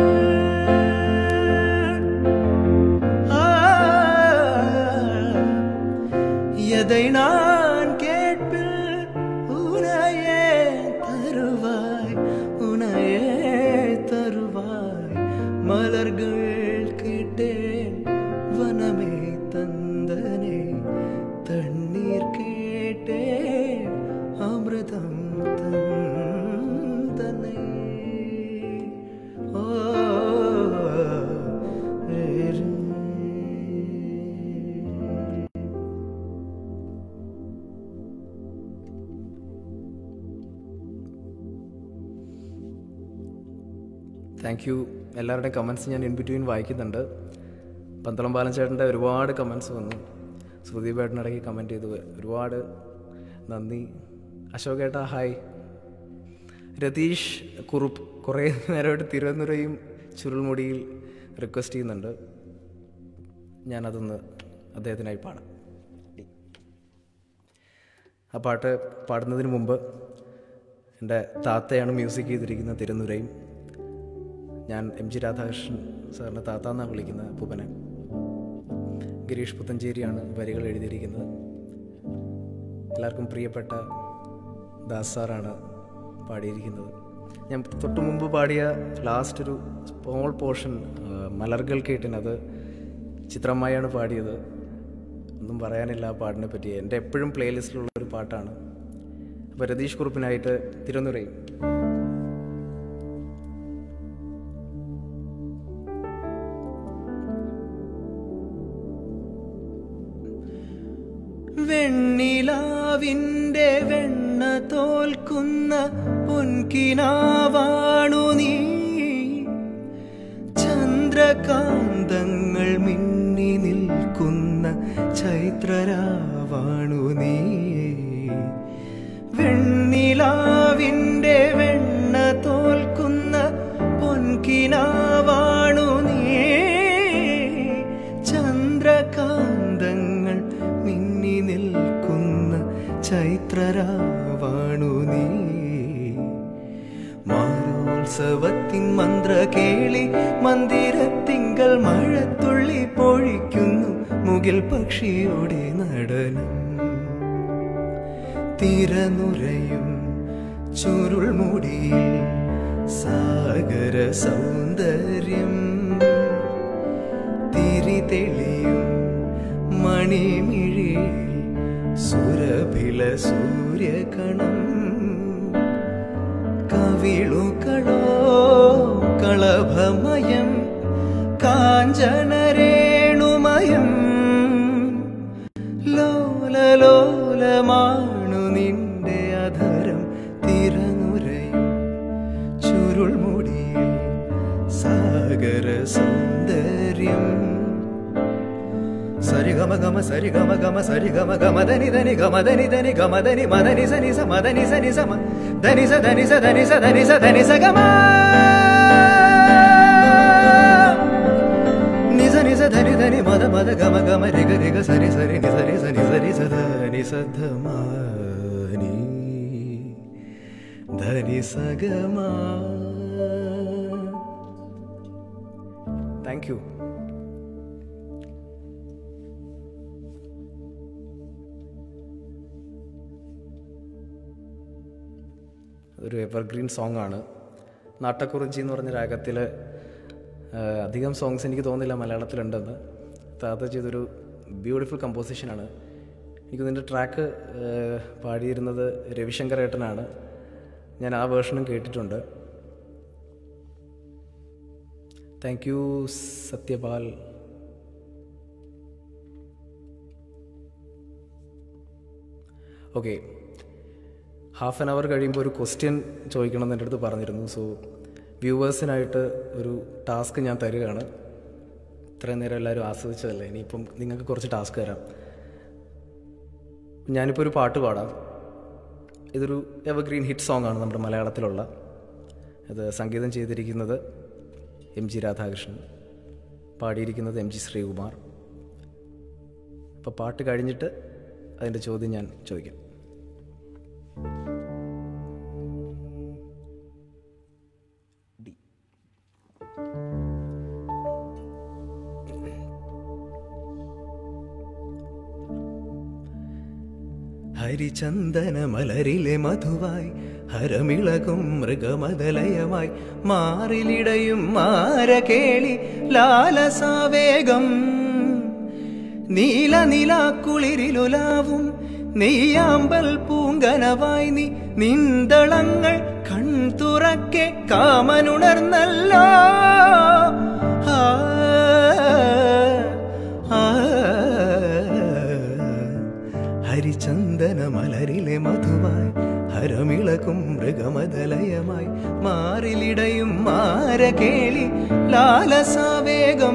எதை நான் கேட்பில் உனையே தருவாய் உனையே தருவாய் மலர்கள் கேட்டேன் வனமே தந்தனே தண்ணீர் கேட்டேன் அமிர்தம் தந்தனை ஓ താങ്ക് യു എല്ലാവരുടെയും കമൻസ് ഞാൻ ഇൻ ബിറ്റ്വീൻ വായിക്കുന്നുണ്ട് പന്തളം ബാലൻ ചേട്ടൻ്റെ ഒരുപാട് കമൻസ് വന്നു ശ്രുതി ബേട്ടനിടയ്ക്ക് കമൻറ്റ് ചെയ്തു ഒരുപാട് നന്ദി അശോകേട്ട ഹായ് രതീഷ് കുറുപ്പ് കുറേ നേരമായിട്ട് തിരുവനന്തപുരയും ചുരുൾമുടിയിൽ റിക്വസ്റ്റ് ചെയ്യുന്നുണ്ട് ഞാനതൊന്ന് അദ്ദേഹത്തിനായി പാടാം ആ പാട്ട് പാടുന്നതിന് മുമ്പ് എൻ്റെ താത്തയാണ് മ്യൂസിക് ചെയ്തിരിക്കുന്ന തിരുവനന്തപുരയും ഞാൻ എം ജി രാധാകൃഷ്ണൻ സാറിനെ താത്ത എന്നാണ് വിളിക്കുന്നത് പൂപ്പനെ ഗിരീഷ് പുത്തഞ്ചേരിയാണ് വരികൾ എഴുതിയിരിക്കുന്നത് എല്ലാവർക്കും പ്രിയപ്പെട്ട ദാസ് സാറാണ് പാടിയിരിക്കുന്നത് ഞാൻ തൊട്ട് മുമ്പ് പാടിയ ലാസ്റ്റ് ഒരു സ്മോൾ പോർഷൻ മലർകൾ കേട്ടിനത് ചിത്രമായാണ് പാടിയത് ഒന്നും പറയാനില്ല ആ പാട്ടിനെ പറ്റി എൻ്റെ എപ്പോഴും പ്ലേലിസ്റ്റിലുള്ള ഒരു പാട്ടാണ് അപ്പോൾ രതീഷ് കുറുപ്പിനായിട്ട് തിരുവനന്തപുരം വെണ്ണിലാവിൻ്റെ വെണ്ണ തോൽക്കുന്ന പൊൻകിനാവാണു നീ ചന്ദ്രകാന്തങ്ങൾ മിന്നി നിൽക്കുന്ന ചൈത്രരാവാണു നീ വെണ്ണിലാവിൻ്റെ വെണ്ണ തോൽക്കുന്ന പൊൻകിനാവാണു നീ ചന്ദ്രകാന്തങ്ങൾ മിന്നി നിൽക്കുന്ന ചൈത്രരാവാണു നീ മാരോത്സവത്തിൻ മന്ത്ര കേളി മന്ദിരത്തിങ്കൽ മഴത്തുള്ളി പൊഴിക്കുന്നു മുകിൽ പക്ഷിയുടെ നടനം തിരനുരയും ചുരുൾമുടിയിൽ സാഗര സൗന്ദര്യം തിരിതെളിയും മണിമിഴിയിൽ സുരഭില സൂര്യകണം കവിളുകളോ കളഭമയം കാഞ്ചനരേണുമയം ലോലലോലമാണു നിന്റെ അധരം തിരനുരയും ചുരുൾമുടിയിൽ സാഗര സൗന്ദര്യം സരി ഗമ ഗമ സരി ഗമ ഗമ സരി ഗമ ഗമ ധനി ധനി ഗമ ധനി ധനി ഗമ ധനി മദനി സനി സ മദനി സനി സമ ധനി സ ധനി സ ധനി സ ധനി സ ധനി സ ഗമ നിസഗമാ താങ്ക് യു ഒരു എവർഗ്രീൻ സോങ് ആണ് നാട്ടക്കുറിഞ്ചി എന്ന് പറഞ്ഞ രാഗത്തിൽ അധികം സോങ്സ് എനിക്ക് തോന്നുന്നില്ല മലയാളത്തിലുണ്ടെന്ന് താത്ത ചെയ്തൊരു ബ്യൂട്ടിഫുൾ കമ്പോസിഷനാണ് എനിക്ക് ഇതിൻ്റെ ട്രാക്ക് പാടിയിരുന്നത് രവിശങ്കർ ഏട്ടനാണ് ഞാൻ ആ വേർഷനും കേട്ടിട്ടുണ്ട് thank you Sathyapal okay half an hour കഴിയുമ്പോൾ ഒരു ക്വസ്റ്റ്യൻ ചോദിക്കണം എന്ന് എൻ്റെ അടുത്ത് പറഞ്ഞിരുന്നു സോ വ്യൂവേഴ്സിനായിട്ട് ഒരു ടാസ്ക് ഞാൻ തരികയാണ് ഇത്രയും നേരം എല്ലാവരും ആസ്വദിച്ചതല്ലേ ഇനിയിപ്പം നിങ്ങൾക്ക് കുറച്ച് ടാസ്ക് തരാം ഞാനിപ്പോൾ ഒരു പാട്ട് പാടാം ഇതൊരു എവർഗ്രീൻ ഹിറ്റ് സോങ് ആണ് നമ്മുടെ മലയാളത്തിലുള്ള ഇത് സംഗീതം ചെയ്തിരിക്കുന്നത് എം ജി രാധാകൃഷ്ണൻ പാടിയിരിക്കുന്നത് എം ജി ശ്രീകുമാർ അപ്പോൾ പാട്ട് കഴിഞ്ഞിട്ട് അതിൻ്റെ ചോദ്യം ഞാൻ ചോദിക്കാം ഡി ഹരിചന്ദന മലരിലെ മധുവായി ഹരമിളകും മൃഗമതലയമായി മാറിലിടയും മാരകേളി ലാലസാവേഗം നീല നിലാക്കുളിരിലുലാവും നെയ്യാമ്പൽ പൂങ്കനവായി നീ നിന്തളങ്ങൾ കൺതുറക്കെ കാമനുണർന്നല്ലോ ആ, ആ, ഹരിചന്ദന മലരിലെ മധുവായി ഹരമിളക്കും മൃഗമതലയമായി മാറിലിടയും മാരകേളി ലാലസാവേഗം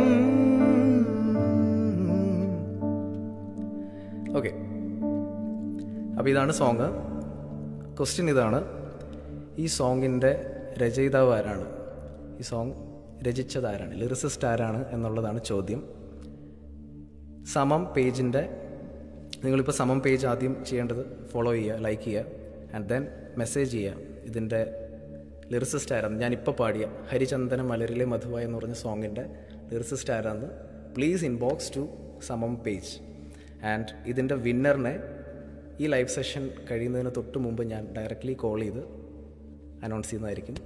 ഓക്കെ അപ്പോൾ ഇതാണ് സോങ് ക്വസ്റ്റ്യൻ ഇതാണ് ഈ സോങ്ങിൻ്റെ രചയിതാവ് ആരാണ് ഈ സോങ് രചിച്ചത് ആരാണ് ലിറിസിസ്റ്റ് ആരാണ് എന്നുള്ളതാണ് ചോദ്യം സമം പേജിൻ്റെ നിങ്ങളിപ്പോൾ സമം പേജ് ആദ്യം ചെയ്യേണ്ടത് ഫോളോ ചെയ്യുക ലൈക്ക് ചെയ്യുക ആൻഡ് ദെൻ മെസ്സേജ് ചെയ്യുക ഇതിൻ്റെ ലിറിസിസ്റ്റ് ആരാന്ന് ഞാനിപ്പോൾ പാടിയ ഹരിചന്ദന മലരിലെ മധുവ എന്ന് പറഞ്ഞ സോങ്ങിൻ്റെ ലിറിസിസ്റ്റ് ആരാന്ന് please inbox to Samam page and ഇതിൻ്റെ വിന്നറിനെ ഈ ലൈവ് സെഷൻ കഴിയുന്നതിന് തൊട്ട് മുമ്പ് ഞാൻ ഡയറക്റ്റ്ലി കോൾ ചെയ്ത് അനൗൺസ് ചെയ്യുന്നതായിരിക്കും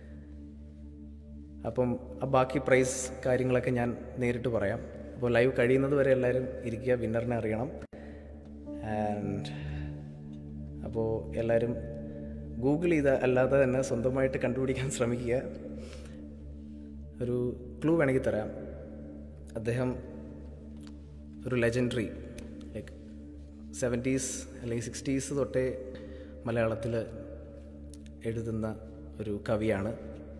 അപ്പം ആ ബാക്കി പ്രൈസ് കാര്യങ്ങളൊക്കെ ഞാൻ നേരിട്ട് പറയാം അപ്പോൾ ലൈവ് കഴിയുന്നത് വരെ എല്ലാവരും ഇരിക്കുക വിന്നറിനെ അറിയണം ആൻഡ് അപ്പോൾ എല്ലാവരും ഗൂഗിൾ ചെയ്ത അല്ലാതെ തന്നെ സ്വന്തമായിട്ട് കണ്ടുപിടിക്കാൻ ശ്രമിക്കുക ഒരു ക്ലൂ വേണമെങ്കിൽ തരാം അദ്ദേഹം ഒരു ലെജൻഡറി ലൈക്ക് സെവൻറ്റീസ് അല്ലെങ്കിൽ സിക്സ്റ്റീസ് തൊട്ടേ മലയാളത്തിൽ എഴുതുന്ന ഒരു കവിയാണ്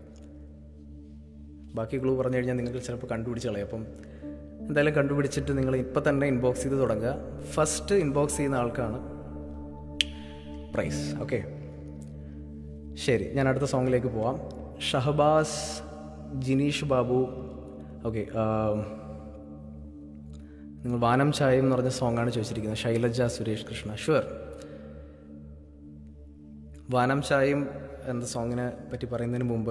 ബാക്കി ക്ലൂ പറഞ്ഞു കഴിഞ്ഞാൽ നിങ്ങൾക്ക് ചിലപ്പോൾ കണ്ടുപിടിച്ച് കളയും അപ്പം എന്തായാലും കണ്ടുപിടിച്ചിട്ട് നിങ്ങൾ ഇപ്പം തന്നെ ഇൻബോക്സ് ചെയ്ത് തുടങ്ങുക ഫസ്റ്റ് ഇൻബോക്സ് ചെയ്യുന്ന ആൾക്കാണ് പ്രൈസ് ഓക്കെ ശരി ഞാൻ അടുത്ത സോങ്ങിലേക്ക് പോവാം ഷഹബാസ് ജിനീഷ് ബാബു ഓക്കെ നിങ്ങൾ വാനം ചായം എന്ന് പറഞ്ഞ സോങ്ങാണ് ചോദിച്ചിരിക്കുന്നത് ശൈലജ സുരേഷ് കൃഷ്ണ ഷുവർ വാനം ചായം എന്ന സോങ്ങിനെ പറ്റി പറയുന്നതിന് മുമ്പ്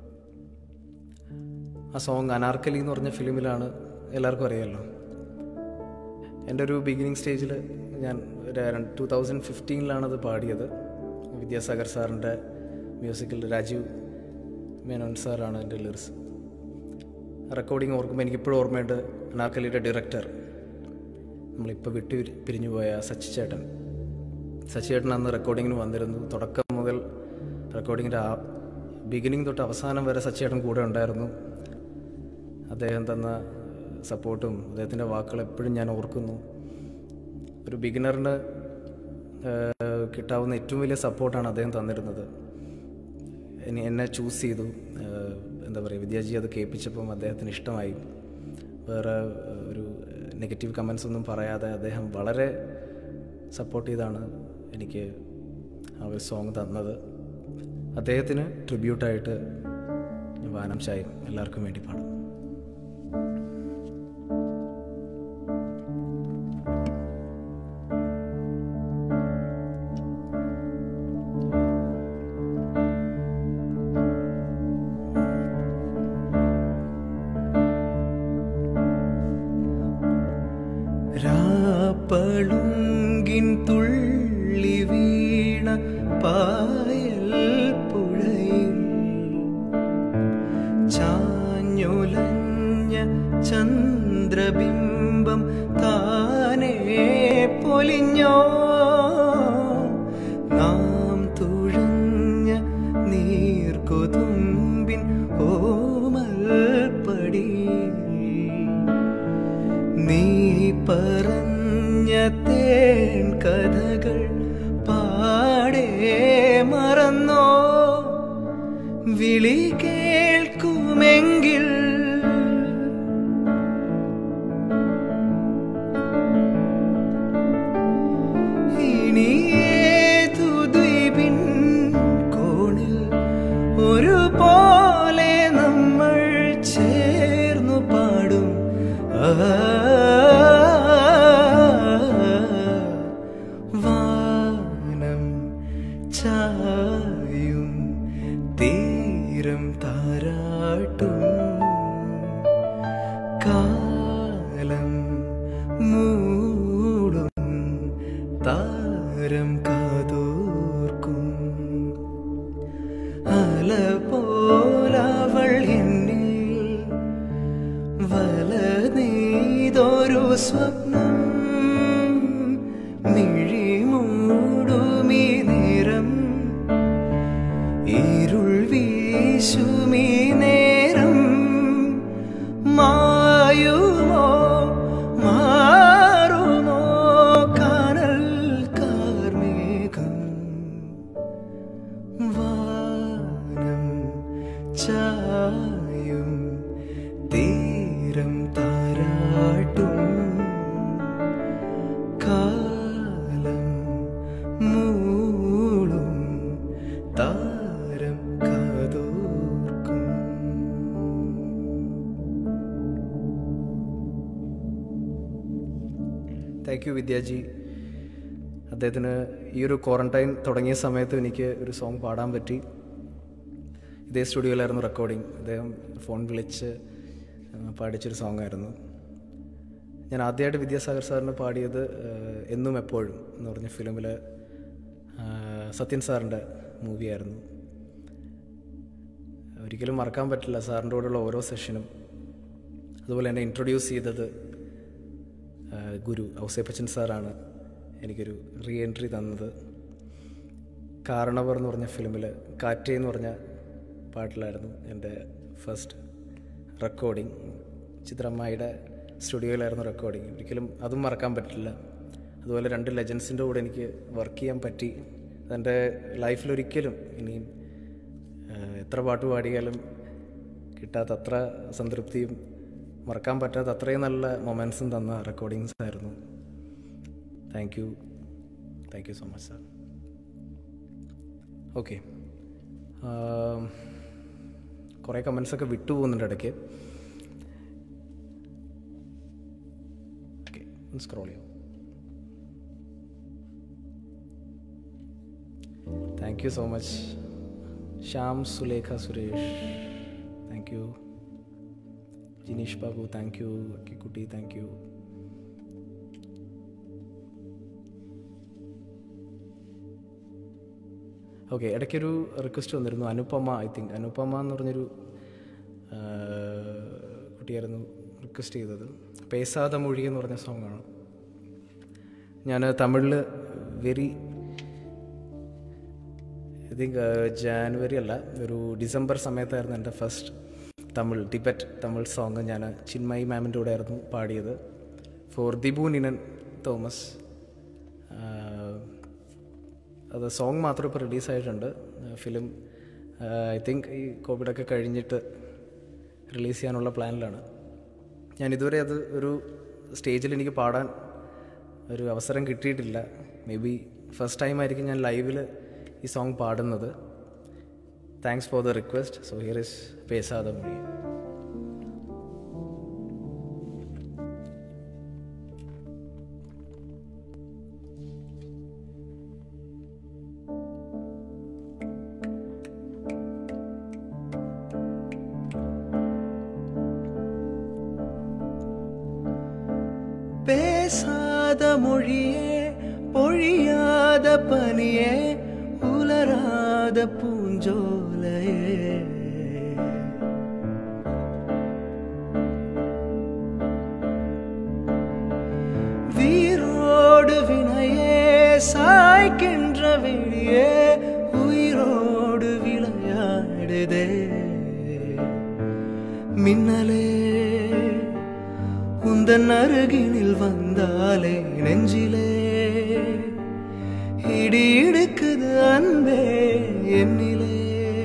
ആ സോങ് അനാർക്കലി എന്ന് പറഞ്ഞ ഫിലിമിലാണ് എല്ലാവർക്കും അറിയാമല്ലോ എൻ്റെ ഒരു ബിഗിനിങ് സ്റ്റേജിൽ ഞാൻ ടു തൗസൻഡ് ഫിഫ്റ്റീനിലാണ് അത് പാടിയത് വിദ്യാസാഗർ സാറിൻ്റെ മ്യൂസിക്കിൽ രാജീവ് മേനോൻ സാറാണ് എൻ്റെ ലിറിക്സ് റെക്കോർഡിങ് ഓർക്കുമ്പോൾ എനിക്കിപ്പോഴും ഓർമ്മയുണ്ട് അനാർക്കലിയുടെ ഡയറക്ടർ നമ്മളിപ്പോൾ വിട്ടു പിരിഞ്ഞു പോയ സച്ചി ചേട്ടൻ സച്ചി ചേട്ടൻ അന്ന് റെക്കോർഡിങ്ങിന് വന്നിരുന്നു തുടക്കം മുതൽ റെക്കോർഡിങ്ങിൻ്റെ ആ ബിഗിനിങ് തൊട്ട് അവസാനം വരെ സച്ചി ചേട്ടൻ കൂടെ ഉണ്ടായിരുന്നു അദ്ദേഹം തന്ന സപ്പോർട്ടും അദ്ദേഹത്തിൻ്റെ വാക്കുകൾ എപ്പോഴും ഞാൻ ഓർക്കുന്നു ഒരു ബിഗിനറിന് കിട്ടാവുന്ന ഏറ്റവും വലിയ സപ്പോർട്ടാണ് അദ്ദേഹം തന്നിരുന്നത് ഇനി എന്നെ ചൂസ് ചെയ്തു ഏഹ് എന്താ പറയുക വിദ്യാജി അത് കേൾപ്പിച്ചപ്പം അദ്ദേഹത്തിന് ഇഷ്ടമായി വേറെ ഏഹ്, ഒരു നെഗറ്റീവ് കമൻസ് ഒന്നും പറയാതെ അദ്ദേഹം വളരെ സപ്പോർട്ട് ചെയ്താണ് എനിക്ക് ആ ഒരു സോങ് തന്നത് അദ്ദേഹത്തിന് ട്രിബ്യൂട്ടായിട്ട് വാനം ചായം എല്ലാവർക്കും വേണ്ടി പാടും പളുങ്കിൻ തുള്ളി വീണ പായൽ പുഴയിൽ ചാഞ്ഞുലഞ്ഞ ചന്ദ്രബിംബം താനേ പൊലിഞ്ഞോ നാം തുഴഞ്ഞ നീർക്കൊതുമ്പിൻ ഓമൽപ്പടി നീ പറഞ്ഞ തേൻ കഥകൾ പാടേ മറന്നോ വിളി കേൾക്കുമെങ്കിൽ ഇനിയേതു ദ്വീപിൻ കോണിൽ ഒരുപോലെ നമ്മൾ ചേർന്നു പാടും ആ വാനം ചായും തീരം താരാട്ടും കാലം മൂടും താരം കാതോർക്കും അല പോലവൾ എന്നിൽ വല നെയ്തൊരു സ്വപ്നം മിഴി മൂടുമീ നേരം ഇരുൾ വീശുമീ നേരം മായുമോ മാറുമോ കാനൽ കാർമേഘം വാനം ചായും തീരം താരാട്ടും കാലം മൂളും താരം കാതോർക്കും താങ്ക് യു വിദ്യാജി അദ്ദേഹത്തിന് ഈ ഒരു ക്വാറന്റൈൻ തുടങ്ങിയ സമയത്ത് എനിക്ക് ഒരു സോങ് പാടാൻ പറ്റി ഇതേ സ്റ്റുഡിയോയിലായിരുന്നു റെക്കോർഡിങ് അദ്ദേഹം ഫോൺ വിളിച്ച് ആ, പാടിച്ചൊരു സോങ് ആയിരുന്നു ഞാൻ ആദ്യമായിട്ട് വിദ്യാസാഗർ സാറിന് പാടിയത് ആ, എന്നും എപ്പോഴും എന്ന് പറഞ്ഞ ഫിലിമിൽ സത്യൻ സാറിൻ്റെ മൂവിയായിരുന്നു ഒരിക്കലും മറക്കാൻ പറ്റില്ല സാറിൻ്റെ കൂടെയുള്ള ഓരോ സെഷനും അതുപോലെ എന്നെ ഇൻട്രൊഡ്യൂസ് ചെയ്തത് ആ, ഗുരു ഔസേപ്പച്ചൻ സാറാണ് എനിക്കൊരു റീ എൻട്രി തന്നത് കാരണവർ എന്ന് പറഞ്ഞ ഫിലിമിൽ കാറ്റേ എന്ന് പറഞ്ഞ പാട്ടിലായിരുന്നു എൻ്റെ ഫസ്റ്റ് റെക്കോർഡിങ് ചിത്രമ്മയുടെ സ്റ്റുഡിയോയിലായിരുന്നു റെക്കോർഡിങ് ഒരിക്കലും അതും മറക്കാൻ പറ്റില്ല അതുപോലെ രണ്ട് ലെജൻസിൻ്റെ കൂടെ എനിക്ക് വർക്ക് ചെയ്യാൻ പറ്റി അതെൻ്റെ ലൈഫിലൊരിക്കലും ഇനിയും ആ, എത്ര പാട്ട് പാടിയാലും കിട്ടാത്ത അത്ര സംതൃപ്തിയും മറക്കാൻ പറ്റാത്ത അത്രയും നല്ല മൊമെൻസും തന്ന റെക്കോർഡിങ്സ് ആയിരുന്നു thank you thank you so much sir okay കുറേ കമൻസൊക്കെ വിട്ടുപോകുന്നുണ്ട് ഇടയ്ക്ക് ഓക്കെ ഒന്ന് സ്ക്രോൾ ചെയ്യാം thank you so much Shyam Sulekha Suresh thank you Jineesh Babu thank you Akkikutty thank you okay ഇടയ്ക്കൊരു റിക്വസ്റ്റ് വന്നിരുന്നു അനുപമ ഐ തിങ്ക് അനുപമ എന്ന് പറഞ്ഞൊരു ആ, കുട്ടിയായിരുന്നു റിക്വസ്റ്റ് ചെയ്തത് പേസാത മൊഴി എന്ന് പറഞ്ഞ സോങ്ങാണ് ഞാൻ തമിഴിൽ വെരി ഐ തിങ്ക് ജാനുവരി അല്ല ഒരു ഡിസംബർ സമയത്തായിരുന്നു എൻ്റെ first Tamil debut Tamil song ഞാൻ ചിന്മയി മാമിൻ്റെ കൂടെ ആയിരുന്നു പാടിയത് ഫോർ ദിബു നിനൻ തോമസ് ആഹ് അത് സോങ് മാത്രം ഇപ്പോൾ റിലീസായിട്ടുണ്ട് ഫിലിം ഐ തിങ്ക് ഈ കോവിഡൊക്കെ കഴിഞ്ഞിട്ട് റിലീസ് ചെയ്യാനുള്ള പ്ലാനിലാണ് ഞാൻ ഇതുവരെ അത് ഒരു സ്റ്റേജിൽ എനിക്ക് പാടാൻ ഒരു അവസരം കിട്ടിയിട്ടില്ല മേ ബി ഫസ്റ്റ് ടൈം ആയിരിക്കും ഞാൻ ലൈവിൽ ഈ സോങ് പാടുന്നത് thanks for the request so here is പേസാദ മൊഴി பேசாத பேசாத மொழியே பொழியாத பனியே உலராத பூஞ்சோலையே வீரோடு வினையே சாய்க்கின்ற வெளியே உயிரோடு விளையாடுதே மின்னலே உந்தன் அருகினில் வந்தாலே நெஞ்சிலே இடி இடுக்குது அன்பே என்னிலே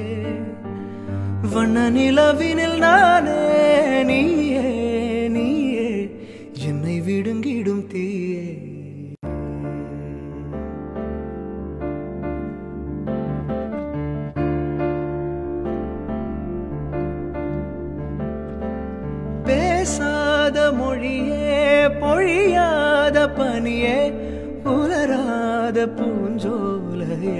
வண்ண நிலவினில் நானே நீயே நீயே என்னை விடுங்கிடும் தீயே பேசாத மொழியே பொழியாத பனியே உலராத பூஞ்சோலையே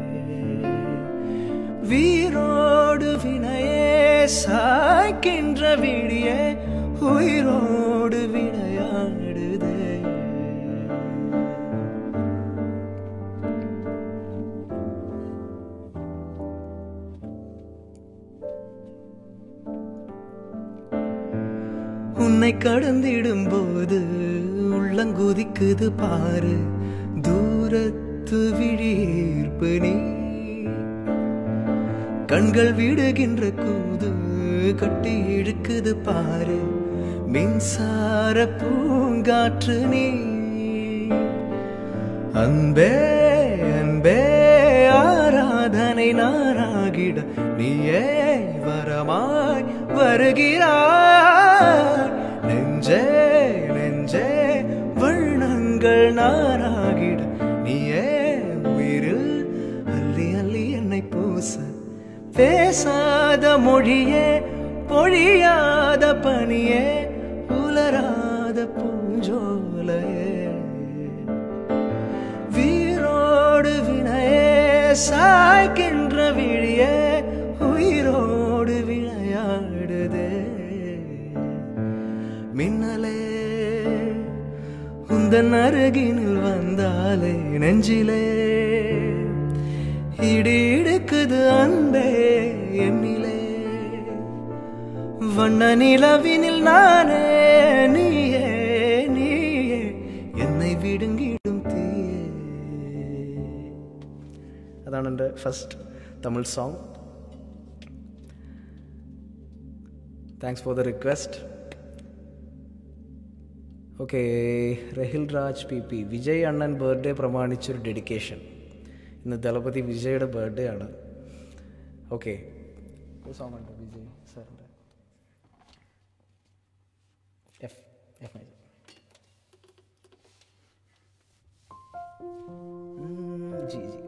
வீரோடு வினையே சாய்க்கின்ற விடியே உயிரோடு விளையாடுதே உன்னை கடந்திடும் போது உள்ளங்குதிக்குது பாரு தூரத்து விழியீர்ப்பு நீ கண்கள் விடுகின்ற கூது கட்டி இழுக்குது பாரு மின்சார பூங்காற்று நீ அன்பே அன்பே ஆராதனை நாராகிட நீயே வரமாய் வருகிறாய் நெஞ்சே நெஞ்சே வண்ணங்கள் நாராகிட நீயே உயிரில் அள்ளி அள்ளி என்னை பூச பேசாத மொழியே பொழியாத பனியே உலராத பூஞ்சோலையே வீரோடு வினையே சாய்க்கின்ற விழியே உயிரோடு விளையாடுதே மின்னலே உந்தன் அருகினில் வந்தாலே நெஞ்சிலே இடி இடுக்குது அன்பே என்னிலே வண்ண நிலவினில் நானே நீயே நீயே என்னை വിടുങ്ങിടും തീയേ അതാണ് എൻ്റെ first Tamil song thanks for the request okay Rahil Raj P P Vijay അണ്ണൻ ബർത്ത്ഡേ പ്രമാണിച്ചൊരു ഡെഡിക്കേഷൻ ഇന്ന് ദളപതി വിജയുടെ ബർത്ത്ഡേ ആണ് ഓക്കെ സോങ് ഉണ്ട് വിജയ് സാറിൻ്റെ എഫ് എഫ് മേജർ जी जी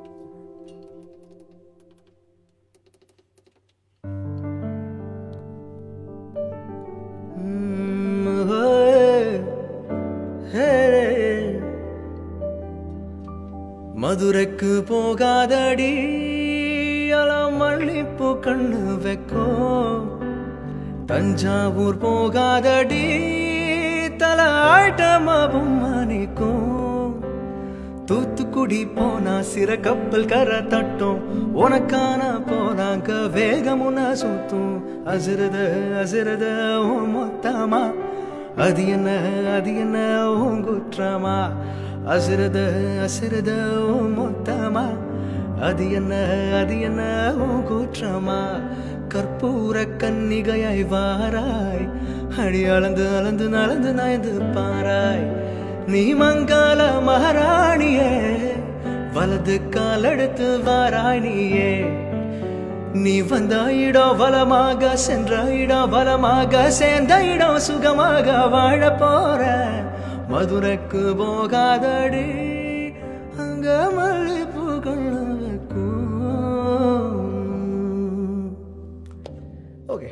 மதுரைக்கு போகாதடி அலம் மல்லிப்பூ கண்ணு வைக்கும் தஞ்சாவூர் போகாதடி தல ஆட்டமாவும் மணிக்கும் தூத்துக்குடி போனா சிற கப்பல் கரை தட்டும் உனக்கான போனாங்க வேகம் உன்ன சுத்தும் அசிரத அசிரத உன் மொத்தமா அது என்ன அது என்ன உன் குற்றமா அசிரத அசிரத உன் மொத்தமா அது என்ன அது என்ன உன் குற்றமா கற்பூர கன்னிகையாய் வாராய் அடி அளந்து அளந்து நலந்து நயந்து பாராய் நீ மங்கால மகாராணியே வலது கால் எடுத்து வாராய் நீயே நீ வந்த இடம் வளமாக சென்ற இடம் வளமாக சேர்ந்த இடம் சுகமாக வாழ போற மதுரைக்கு போகாதடி அங்க மல்லிப்பூக்கள் வைக்கும் ഓക്കെ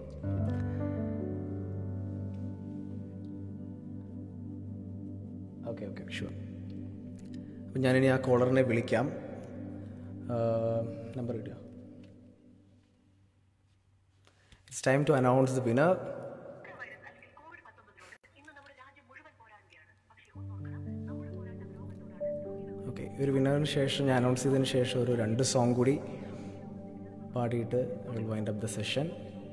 ഓക്കെ ഓക്കെ ഷുവർ അപ്പം ഞാനിനി ആ കോളറിനെ വിളിക്കാം നമ്പർ ഇടുക it's time to announce the winner virus അല്ലെങ്കിൽ കോവിഡ് പത്തൊമ്പതിനോട് ഇന്ന് നമ്മുടെ രാജ്യം മുഴുവൻ പോരാടുകയാണ് പക്ഷേ ഒരു വിന്നറിന് ശേഷം ഞാൻ അനൗൺസ് ചെയ്തതിന് ശേഷം ഒരു രണ്ട് സോങ് കൂടി പാടിയിട്ട് will wind up the session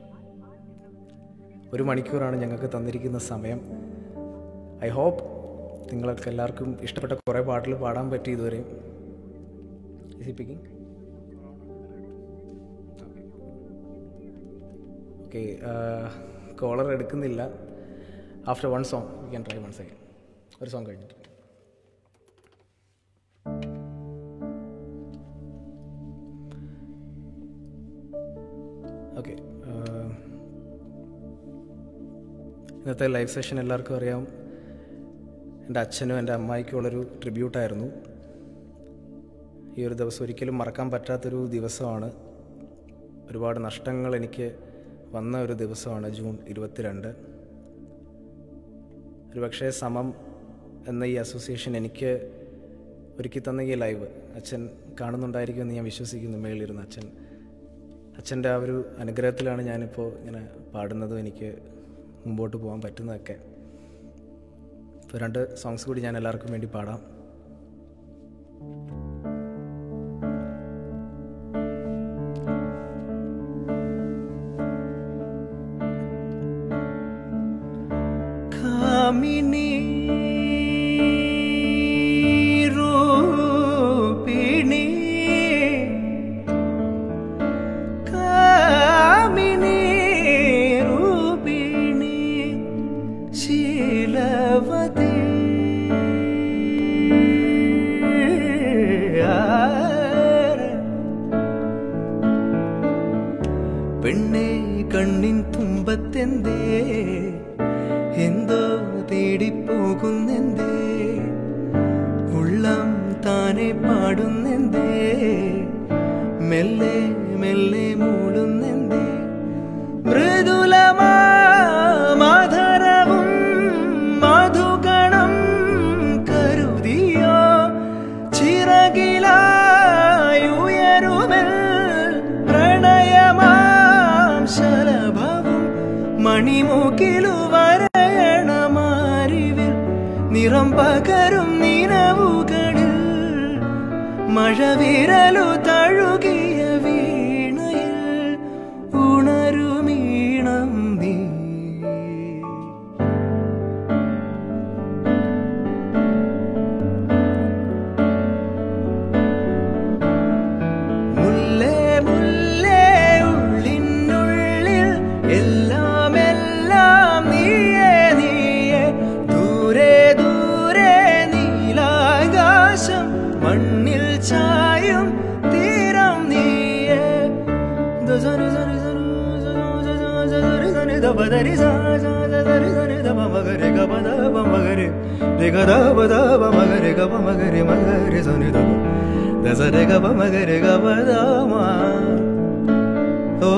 ഒരു മണിക്കൂറാണ് ഞങ്ങൾക്ക് തന്നിരിക്കുന്ന സമയം ഐ ഹോപ്പ് നിങ്ങൾക്ക് എല്ലാവർക്കും ഇഷ്ടപ്പെട്ട കുറേ പാട്ടുകൾ പാടാൻ പറ്റി ഇതുവരെ സ്പീക്കിംഗ് ഓക്കെ കോളർ എടുക്കുന്നില്ല after one song we can try one second ഒരു സോങ് കഴിഞ്ഞിട്ട് ഓക്കെ ഇന്നത്തെ ലൈവ് സെഷൻ എല്ലാവർക്കും അറിയാം എൻ്റെ അച്ഛനും എൻ്റെ അമ്മായിക്കുള്ളൊരു ട്രിബ്യൂട്ടായിരുന്നു ഈ ഒരു ദിവസം ഒരിക്കലും മറക്കാൻ പറ്റാത്തൊരു ദിവസമാണ് ഒരുപാട് നഷ്ടങ്ങൾ എനിക്ക് വന്ന ഒരു ദിവസമാണ് ജൂൺ ഇരുപത്തിരണ്ട് ഒരുപക്ഷെ സമം എന്ന ഈ അസോസിയേഷൻ എനിക്ക് ഒരുക്കി തന്ന ഈ ലൈവ് അച്ഛൻ കാണുന്നുണ്ടായിരിക്കുമെന്ന് ഞാൻ വിശ്വസിക്കുന്നു മേളിലിരുന്ന അച്ഛൻ അച്ഛൻ്റെ ആ ഒരു അനുഗ്രഹത്തിലാണ് ഞാനിപ്പോൾ ഇങ്ങനെ പാടുന്നതും എനിക്ക് മുമ്പോട്ട് പോകാൻ പറ്റുന്നതൊക്കെ ഇപ്പോൾ രണ്ട് സോങ്സ് കൂടി ഞാൻ എല്ലാവർക്കും വേണ്ടി പാടാം കാമിനി രൂപിണി കാമിനി രൂപിണി ശീലവതി പെണ്ണെ കണ്ണിൻ തുമ്പത്തെന്തേ എന്തോ തേടിപ്പോകുന്നെന്തേ ഉള്ളം താനെ പാടുന്നെന്തേ മെല്ലെ മെല്ലെ മൂളുന്നെന്തേ മൃദുലമാ മാധരവും മധുഗണം കരുതിയോ ചിറകിലായുയരുമെൽ പ്രണയമാം ശലഭവും മണിമുകിലു വരയണമാരിവിൽ നിറം പകരും നിലവുകളിൽ മഴവിരലു തഴുകിയ വീണയിൽ ഉണരുമീണം നീ മുല്ലേ മുല്ലേ ഉള്ളിനുള്ളിൽ എല്ലാം എല്ലാം നീയേ നീയേ ദൂരെ ദൂരെ നീലാകാശം മണ്ണിൽ ചായും തീരം നീയേ ദസരി സരി സരി സരി സരി ദബ ദരി സ സ സരി സരി ദബ മഗരി ഗബ ദബ മഗരി രിഗ ദബ ദബ മഗരി ഗബ മഗരി മഗരി സനി ദബ ദസരി ഗബ മഗരി ഗബ ദമ ഓ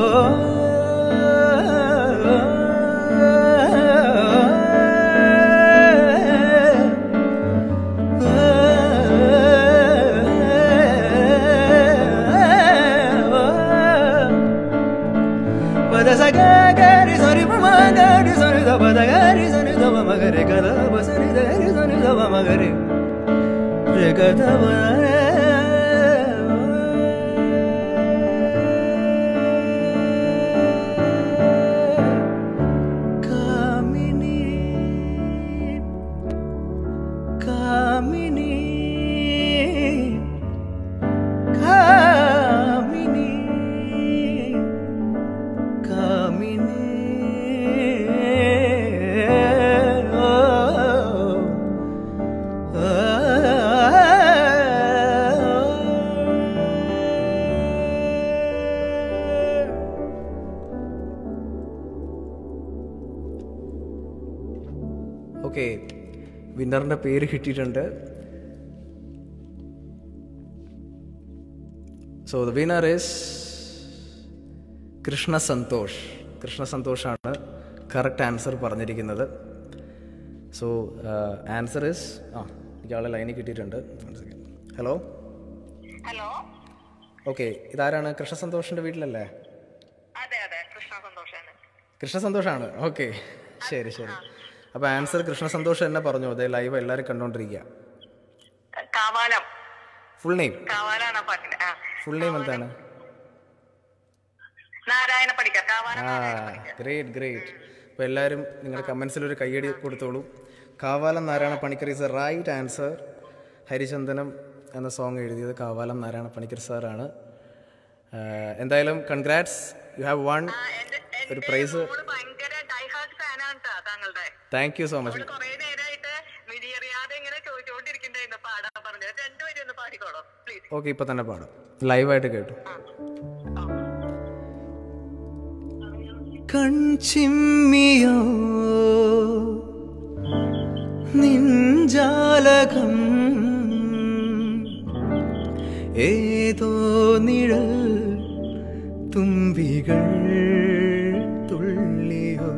Pada sa ga ga ri sa ri pa ma ga ri sa ri da pa da ga ri sa ri da pa ma ga ri ga da pa sa ri da ri sa ri da pa ma ga ri re ga da pa re Kamini Kamini Kamini Kamini okay വിന്നറിൻ്റെ പേര് കിട്ടിയിട്ടുണ്ട് so the winner is Krishna Santhosh Krishna സന്തോഷാണ് കറക്റ്റ് ആൻസർ പറഞ്ഞിരിക്കുന്നത് സോ ആൻസർ ഇസ് ആ ഇയാളെ ലൈനിൽ കിട്ടിയിട്ടുണ്ട് ഹലോ ഹലോ ഓക്കെ ഇതാരാണ് കൃഷ്ണ സന്തോഷിൻ്റെ വീട്ടിലല്ലേ അതെ അതെ കൃഷ്ണ സന്തോഷാണ് കൃഷ്ണ സന്തോഷാണ് ഓക്കെ ശരി ശരി അപ്പോൾ ആൻസർ കൃഷ്ണ സന്തോഷ് തന്നെ പറഞ്ഞു അതെ ലൈവ് എല്ലാവരും കണ്ടുകൊണ്ടിരിക്കുക കാവാലം ഫുൾ നെയിം കാവാലാണ് പാട്ടിന്റെ ആ ഫുൾ നെയിം എന്താണ് നാരായണ പണിക്കർ കാവാല ആ ഗ്രേറ്റ് ഗ്രേറ്റ് അപ്പോൾ എല്ലാവരും നിങ്ങളുടെ കമൻസിൽ ഒരു കയ്യടി കൊടുത്തോളൂ Kavalam Narayana Panicker is a right answer ഹരിചന്ദനം എന്ന സോങ് എഴുതിയത് കാവാലം നാരായണ പണിക്കർ സാറാണ് എന്തായാലും കൺഗ്രാറ്റ്സ് യു ഹാവ് വൺ എന്റെ ഒരു പ്രൈസ് മോള് ഭയങ്കര ഡൈഹാർട്ട് ഫാനാണ് ട്ടാ താങ്കളുടെ താങ്ക് യു സോ മച്ച് കുറെ നേരമായിട്ട് മിടിയറിയാതെ ഇങ്ങനെ ചോദിച്ചുകൊണ്ടിരിക്കണ്ടായിരുന്നു പാടാൻ പറഞ്ഞു രണ്ടുപേരും ഒന്ന് പാടിക്കോളൂ പ്ലീസ് ഓക്കെ ഇപ്പോൾ തന്നെ പാടാം ലൈവായിട്ട് കേട്ടു കൺചിമ്മിയോ നിഞ്ചാലകം ഏതോ നിഴൽ തുമ്പികൾ തുള്ളിയോ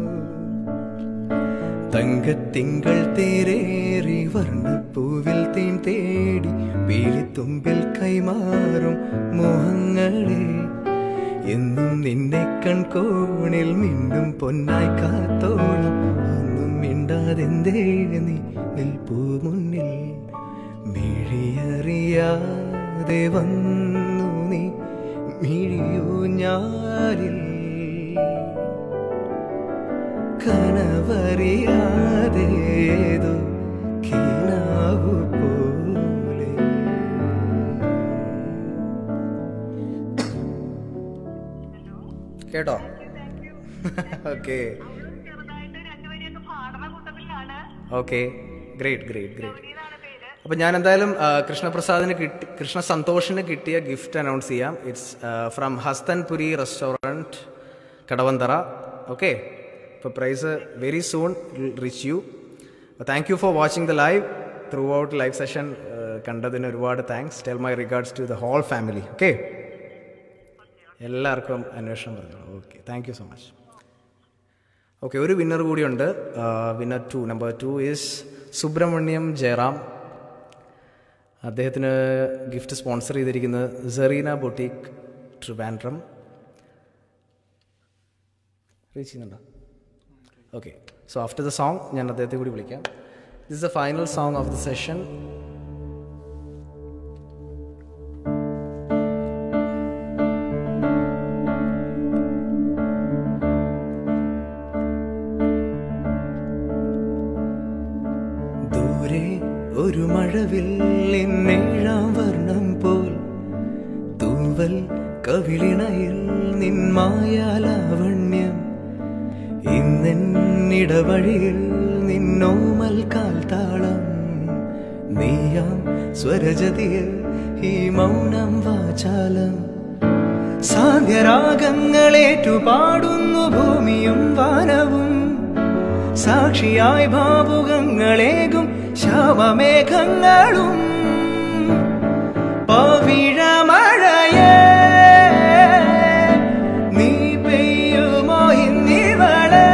തങ്കത്തിങ്കൾ തേരേറി വർണ്ണപ്പൂവിൽ തേൻ തേടി പീലിത്തുമ്പിൽ കൈമാറും മോഹങ്ങളെ എന്നും നിന്നെ കൺകോണിൽ മിണ്ടും പൊന്നായി കാത്തോളം ഒന്നും മിണ്ടാതെന്തേ നീ നിൽപ്പൂ മുന്നിൽ മിഴിയറിയാതെ വന്നു നീ മിഴിയൂഞ്ഞാലിൽ കനവറിയാതേതോ കിനാവു പോലെ കേട്ടോ ഓക്കെ ചെറുതായിട്ട് രണ്ടുപേരെയൊക്കെ പാടുന്ന കൂട്ടത്തിലാണ് ഓക്കെ ഗ്രേറ്റ് ഗ്രേറ്റ് ഗ്രേറ്റ് ഇതാണ് പേര് അപ്പോൾ ഞാൻ എന്തായാലും ആ, കൃഷ്ണപ്രസാദിന് കിട്ടി കൃഷ്ണ സന്തോഷിന് കിട്ടിയ ഗിഫ്റ്റ് അനൗൺസ് ചെയ്യാം it's from Hasthanpuri restaurant Kadavanthra okay ഇപ്പോൾ prize very soon reach you thank you for watching the live throughout live session കണ്ടതിന് ഒരുപാട് thanks tell my regards to the whole family okay എല്ലാവർക്കും അന്വേഷണം പറഞ്ഞോളൂ okay thank you so much okay ഒരു വിന്നർ കൂടിയുണ്ട് winner two number two is Subramaniam Jayaram അദ്ദേഹത്തിന് ഗിഫ്റ്റ് സ്പോൺസർ ചെയ്തിരിക്കുന്നത് സെറീന ബൊട്ടീക്ക് ട്രിവാൻഡ്രം റീച്ച് ചെയ്യുന്നുണ്ടോ okay so after the song ഞാൻ അദ്ദേഹത്തെ കൂടി വിളിക്കാം this is the final song of the session ദൂരെ ഒരു മഴവില്ലിന്നേഴാം വർണ്ണം പോൽ തൂവൽ കവിളിണയിൽ നിന്മായാലാവണ്യം ഇന്നിടവഴിയിൽ നിന്നോമൽ കാൽത്താളം നീയാം സ്വരജതിയിൽ ഈ മൗനം വാചാലം സാന്ധ്യരാഗങ്ങളേറ്റുപാടുന്നു ഭൂമിയും വാനവും സാക്ഷിയായി ഭാവുകങ്ങളേകും ശാപമേഘങ്ങളും പവിഴമഴയേ നീ പെയ്യുമോ ഇന്നിവളെ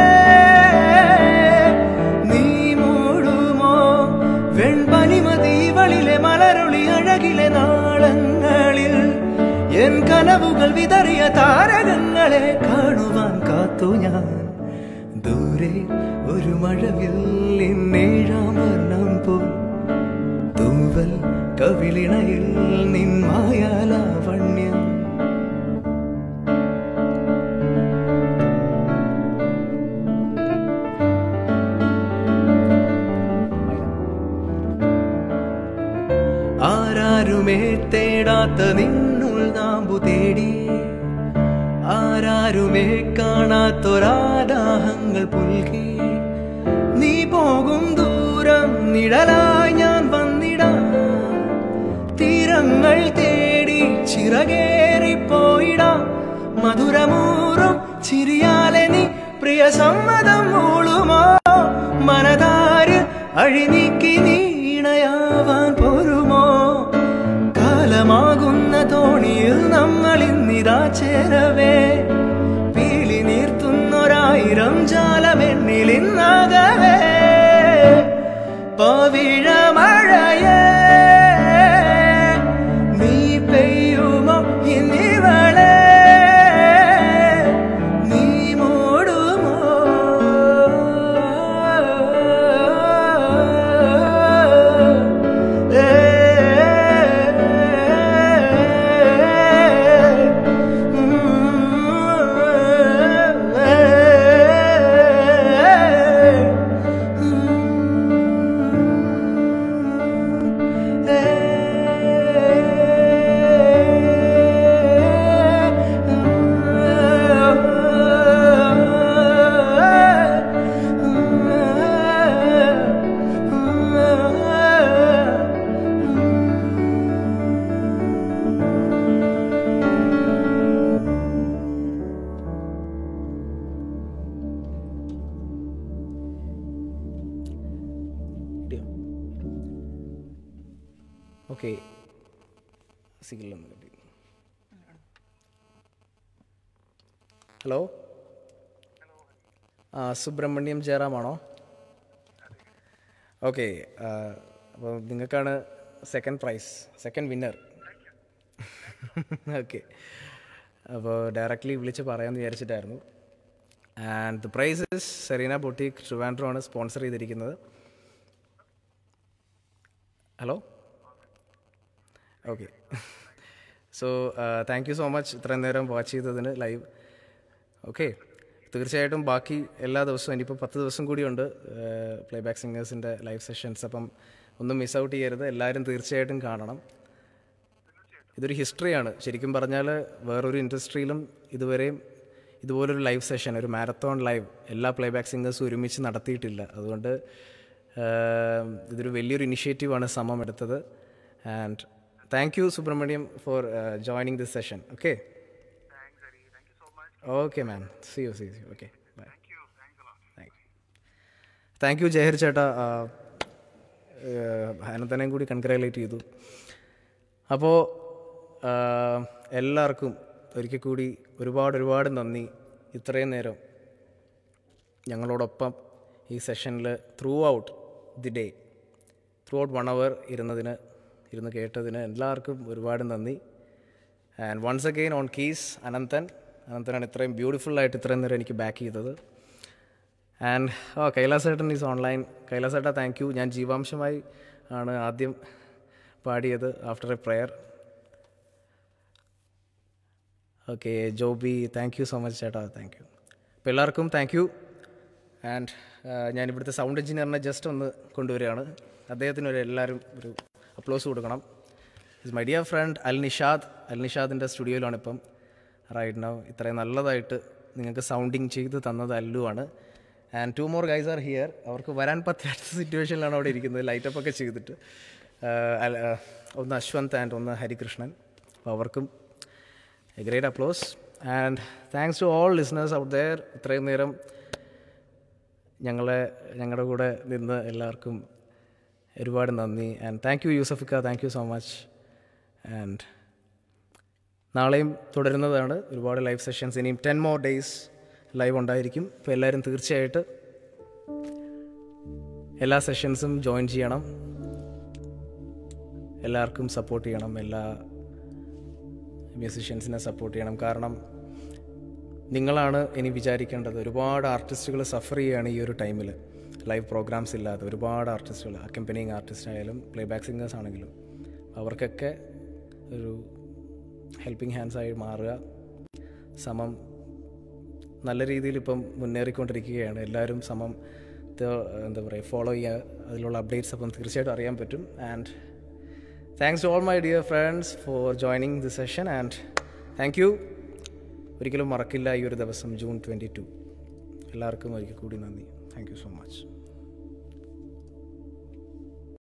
നീ മൂടുമോ വെൺപനിമതീവളിലെ മലരൊളി അഴകിലെ നാളങ്ങളിൽ എൻ കനവുകൾ വിതറിയ താരകങ്ങളെ കാണുവാൻ കാത്തു ഞാൻ ദൂരെ ഒരു മഴവില്ലിന്നേഴാം വർണ്ണം പോ തൂവൽ കവിളിണയിൽ നിന്മായാലാവണ്യം ആരാരുമേ തേടാത്ത നിന്നുൾ നാമ്പു തേടി ആരാരുമേ കാണാത്തൊരാദാഹങ്ങൾ പുൽകി നീ പോകും ദൂരം നിഴലായി ഞാൻ വന്നിടാം തീരങ്ങൾ തേടി ചിറകേറിപ്പോയിടാം മധുരമൂറും ചിരിയാലെ നീ പ്രിയ സമ്മതം മൂളുമോ മനതാര് അഴിനീക്കി നീണയാവാൻ പോരുമോ കാലമാകുന്ന തോണിയിൽ നമ്മൾ ഇന്നിതാ ചേരവേ പീലി നീർത്തുന്നൊരായിരം ജാലമെന്നിൽ ഇന്നാകവേ പവിഴമഴയേ നീ പെയ്യുമോ ഇന്നിവളെ നീ മൂടുമോ ഏ ഓക്കെ സിഗ്നലൊന്നും കിട്ടി ഹലോ ആ സുബ്രഹ്മണ്യം ജയറാമാണോ ഓക്കെ അപ്പോൾ നിങ്ങൾക്കാണ് second prize second winner okay അപ്പോൾ ഡയറക്റ്റ്ലി വിളിച്ച് പറയാമെന്ന് വിചാരിച്ചിട്ടായിരുന്നു and the prize is Sereena boutique Trivandrum ആണ് സ്പോൺസർ ചെയ്തിരിക്കുന്നത് hello okay so thank you so much ഇത്രയും നേരം വാച്ച് ചെയ്തതിന് ലൈവ് ഓക്കെ തീർച്ചയായിട്ടും ബാക്കി എല്ലാ ദിവസവും ഇനിയിപ്പോൾ പത്ത് ദിവസം കൂടിയുണ്ട് പ്ലേ ബാക്ക് സിംഗേഴ്സിൻ്റെ ലൈവ് സെഷൻസ് അപ്പം ഒന്നും മിസ് ഔട്ട് ചെയ്യരുത് എല്ലാവരും തീർച്ചയായിട്ടും കാണണം ഇതൊരു ഹിസ്റ്ററിയാണ് ശരിക്കും പറഞ്ഞാൽ വേറൊരു ഇൻഡസ്ട്രിയിലും ഇതുവരെയും ഇതുപോലൊരു ലൈവ് സെഷൻ ഒരു മാരത്തോൺ ലൈവ് എല്ലാ പ്ലേ ബാക്ക് സിംഗേഴ്സും ഒരുമിച്ച് നടത്തിയിട്ടില്ല അതുകൊണ്ട് ആഹ്, ഇതൊരു വലിയൊരു ഇനിഷ്യേറ്റീവാണ് സമം എടുത്തത് and thank you Subramaniam for joining this session okay okay ma'am see you see you okay bye thank you thank you Jayahar ചേട്ടാ അനന്തനെയും കൂടി കൺഗ്രാലേറ്റ് ചെയ്തു അപ്പോൾ എല്ലാവർക്കും ഒരിക്കൽ കൂടി ഒരുപാട് ഒരുപാട് നന്ദി ഇത്രയും നേരം ഞങ്ങളോടൊപ്പം ഈ സെഷനിൽ throughout the day throughout one hour ഇരുന്നതിന് ഇരുന്ന് കേട്ടതിന് എല്ലാവർക്കും ഒരുപാട് നന്ദി and once again on keys Ananthan അനന്തനാണ് ഇത്രയും ബ്യൂട്ടിഫുള്ളായിട്ട് ഇത്രയും നേരം എനിക്ക് ബാക്ക് ചെയ്തത് ആൻഡ് ഓ കൈലാസേട്ടൻ ഈസ് ഓൺലൈൻ കൈലാസേട്ട താങ്ക് യു ഞാൻ ജീവാംശമായി ആണ് ആദ്യം പാടിയത് after a prayer okay Joby thank you so much ചേട്ടാ താങ്ക് യു അപ്പോൾ എല്ലാവർക്കും താങ്ക് യു ആൻഡ് ഞാൻ ഇവിടുത്തെ സൗണ്ട് എഞ്ചിനീയറിനെ ജസ്റ്റ് ഒന്ന് കൊണ്ടുവരികയാണ് അദ്ദേഹത്തിന് ഒരു എല്ലാവരും ഒരു അപ്ലോസ് കൊടുക്കണം is my dear friend Al Nishad Al നിഷാദിൻ്റെ സ്റ്റുഡിയോയിലാണ് ഇപ്പം റൈറ്റ് നൗ ഇത്രയും നല്ലതായിട്ട് നിങ്ങൾക്ക് സൗണ്ടിങ് ചെയ്ത് തന്നത് അല്ലു ആണ് and two more guys are here അവർക്ക് വരാൻ പറ്റാത്ത സിറ്റുവേഷനിലാണ് അവിടെ ഇരിക്കുന്നത് ലൈറ്റപ്പ് ഒക്കെ ചെയ്തിട്ട് ആഹ് അൽ- ആഹ് ഒന്ന് അശ്വന്ത് ആൻഡ് ഒന്ന് ഹരികൃഷ്ണൻ അപ്പോൾ അവർക്കും a great applause and thanks to all listeners out there ഇത്രയും നേരം ഞങ്ങളെ ഞങ്ങളുടെ കൂടെ നിന്ന് എല്ലാവർക്കും ഒരുപാട് നന്ദി ആൻഡ് താങ്ക് യു യൂസഫിക്ക thank you so much and നാളെയും തുടരുന്നതാണ് ഒരുപാട് ലൈവ് സെഷൻസ് ഇനിയും ടെൻ മോർ ഡേയ്സ് ലൈവ് ഉണ്ടായിരിക്കും അപ്പോൾ എല്ലാവരും തീർച്ചയായിട്ട് എല്ലാ സെഷൻസും ജോയിൻ ചെയ്യണം എല്ലാവർക്കും സപ്പോർട്ട് ചെയ്യണം എല്ലാ മ്യൂസിഷ്യൻസിനെ സപ്പോർട്ട് ചെയ്യണം കാരണം നിങ്ങളാണ് ഇനി വിചാരിക്കേണ്ടത് ഒരുപാട് ആർട്ടിസ്റ്റുകൾ സഫർ ചെയ്യുകയാണ് ഈ ഒരു ടൈമിൽ ലൈവ് പ്രോഗ്രാംസ് ഇല്ലാതെ ഒരുപാട് ആർട്ടിസ്റ്റുകൾ അക്കമ്പനിങ് ആർട്ടിസ്റ്റ് ആയാലും പ്ലേ ബാക്ക് സിംഗേഴ്സ് ആണെങ്കിലും അവർക്കൊക്കെ ഒരു ഹെൽപ്പിംഗ് ഹാൻഡ്സായി മാറുക സമം നല്ല രീതിയിൽ ഇപ്പം മുന്നേറിക്കൊണ്ടിരിക്കുകയാണ് എല്ലാവരും സമം ത- എന്താ പറയുക ഫോളോ ചെയ്യുക അതിലുള്ള അപ്ഡേറ്റ്സ് അപ്പം തീർച്ചയായിട്ടും അറിയാൻ പറ്റും and thanks to all my dear friends for joining the session and thank you ഒരിക്കലും മറക്കില്ല ഈ ഒരു ദിവസം ജൂൺ ട്വൻറ്റി ടു എല്ലാവർക്കും ഒരിക്കൽ കൂടി നന്ദി താങ്ക് യു സോ മച്ച്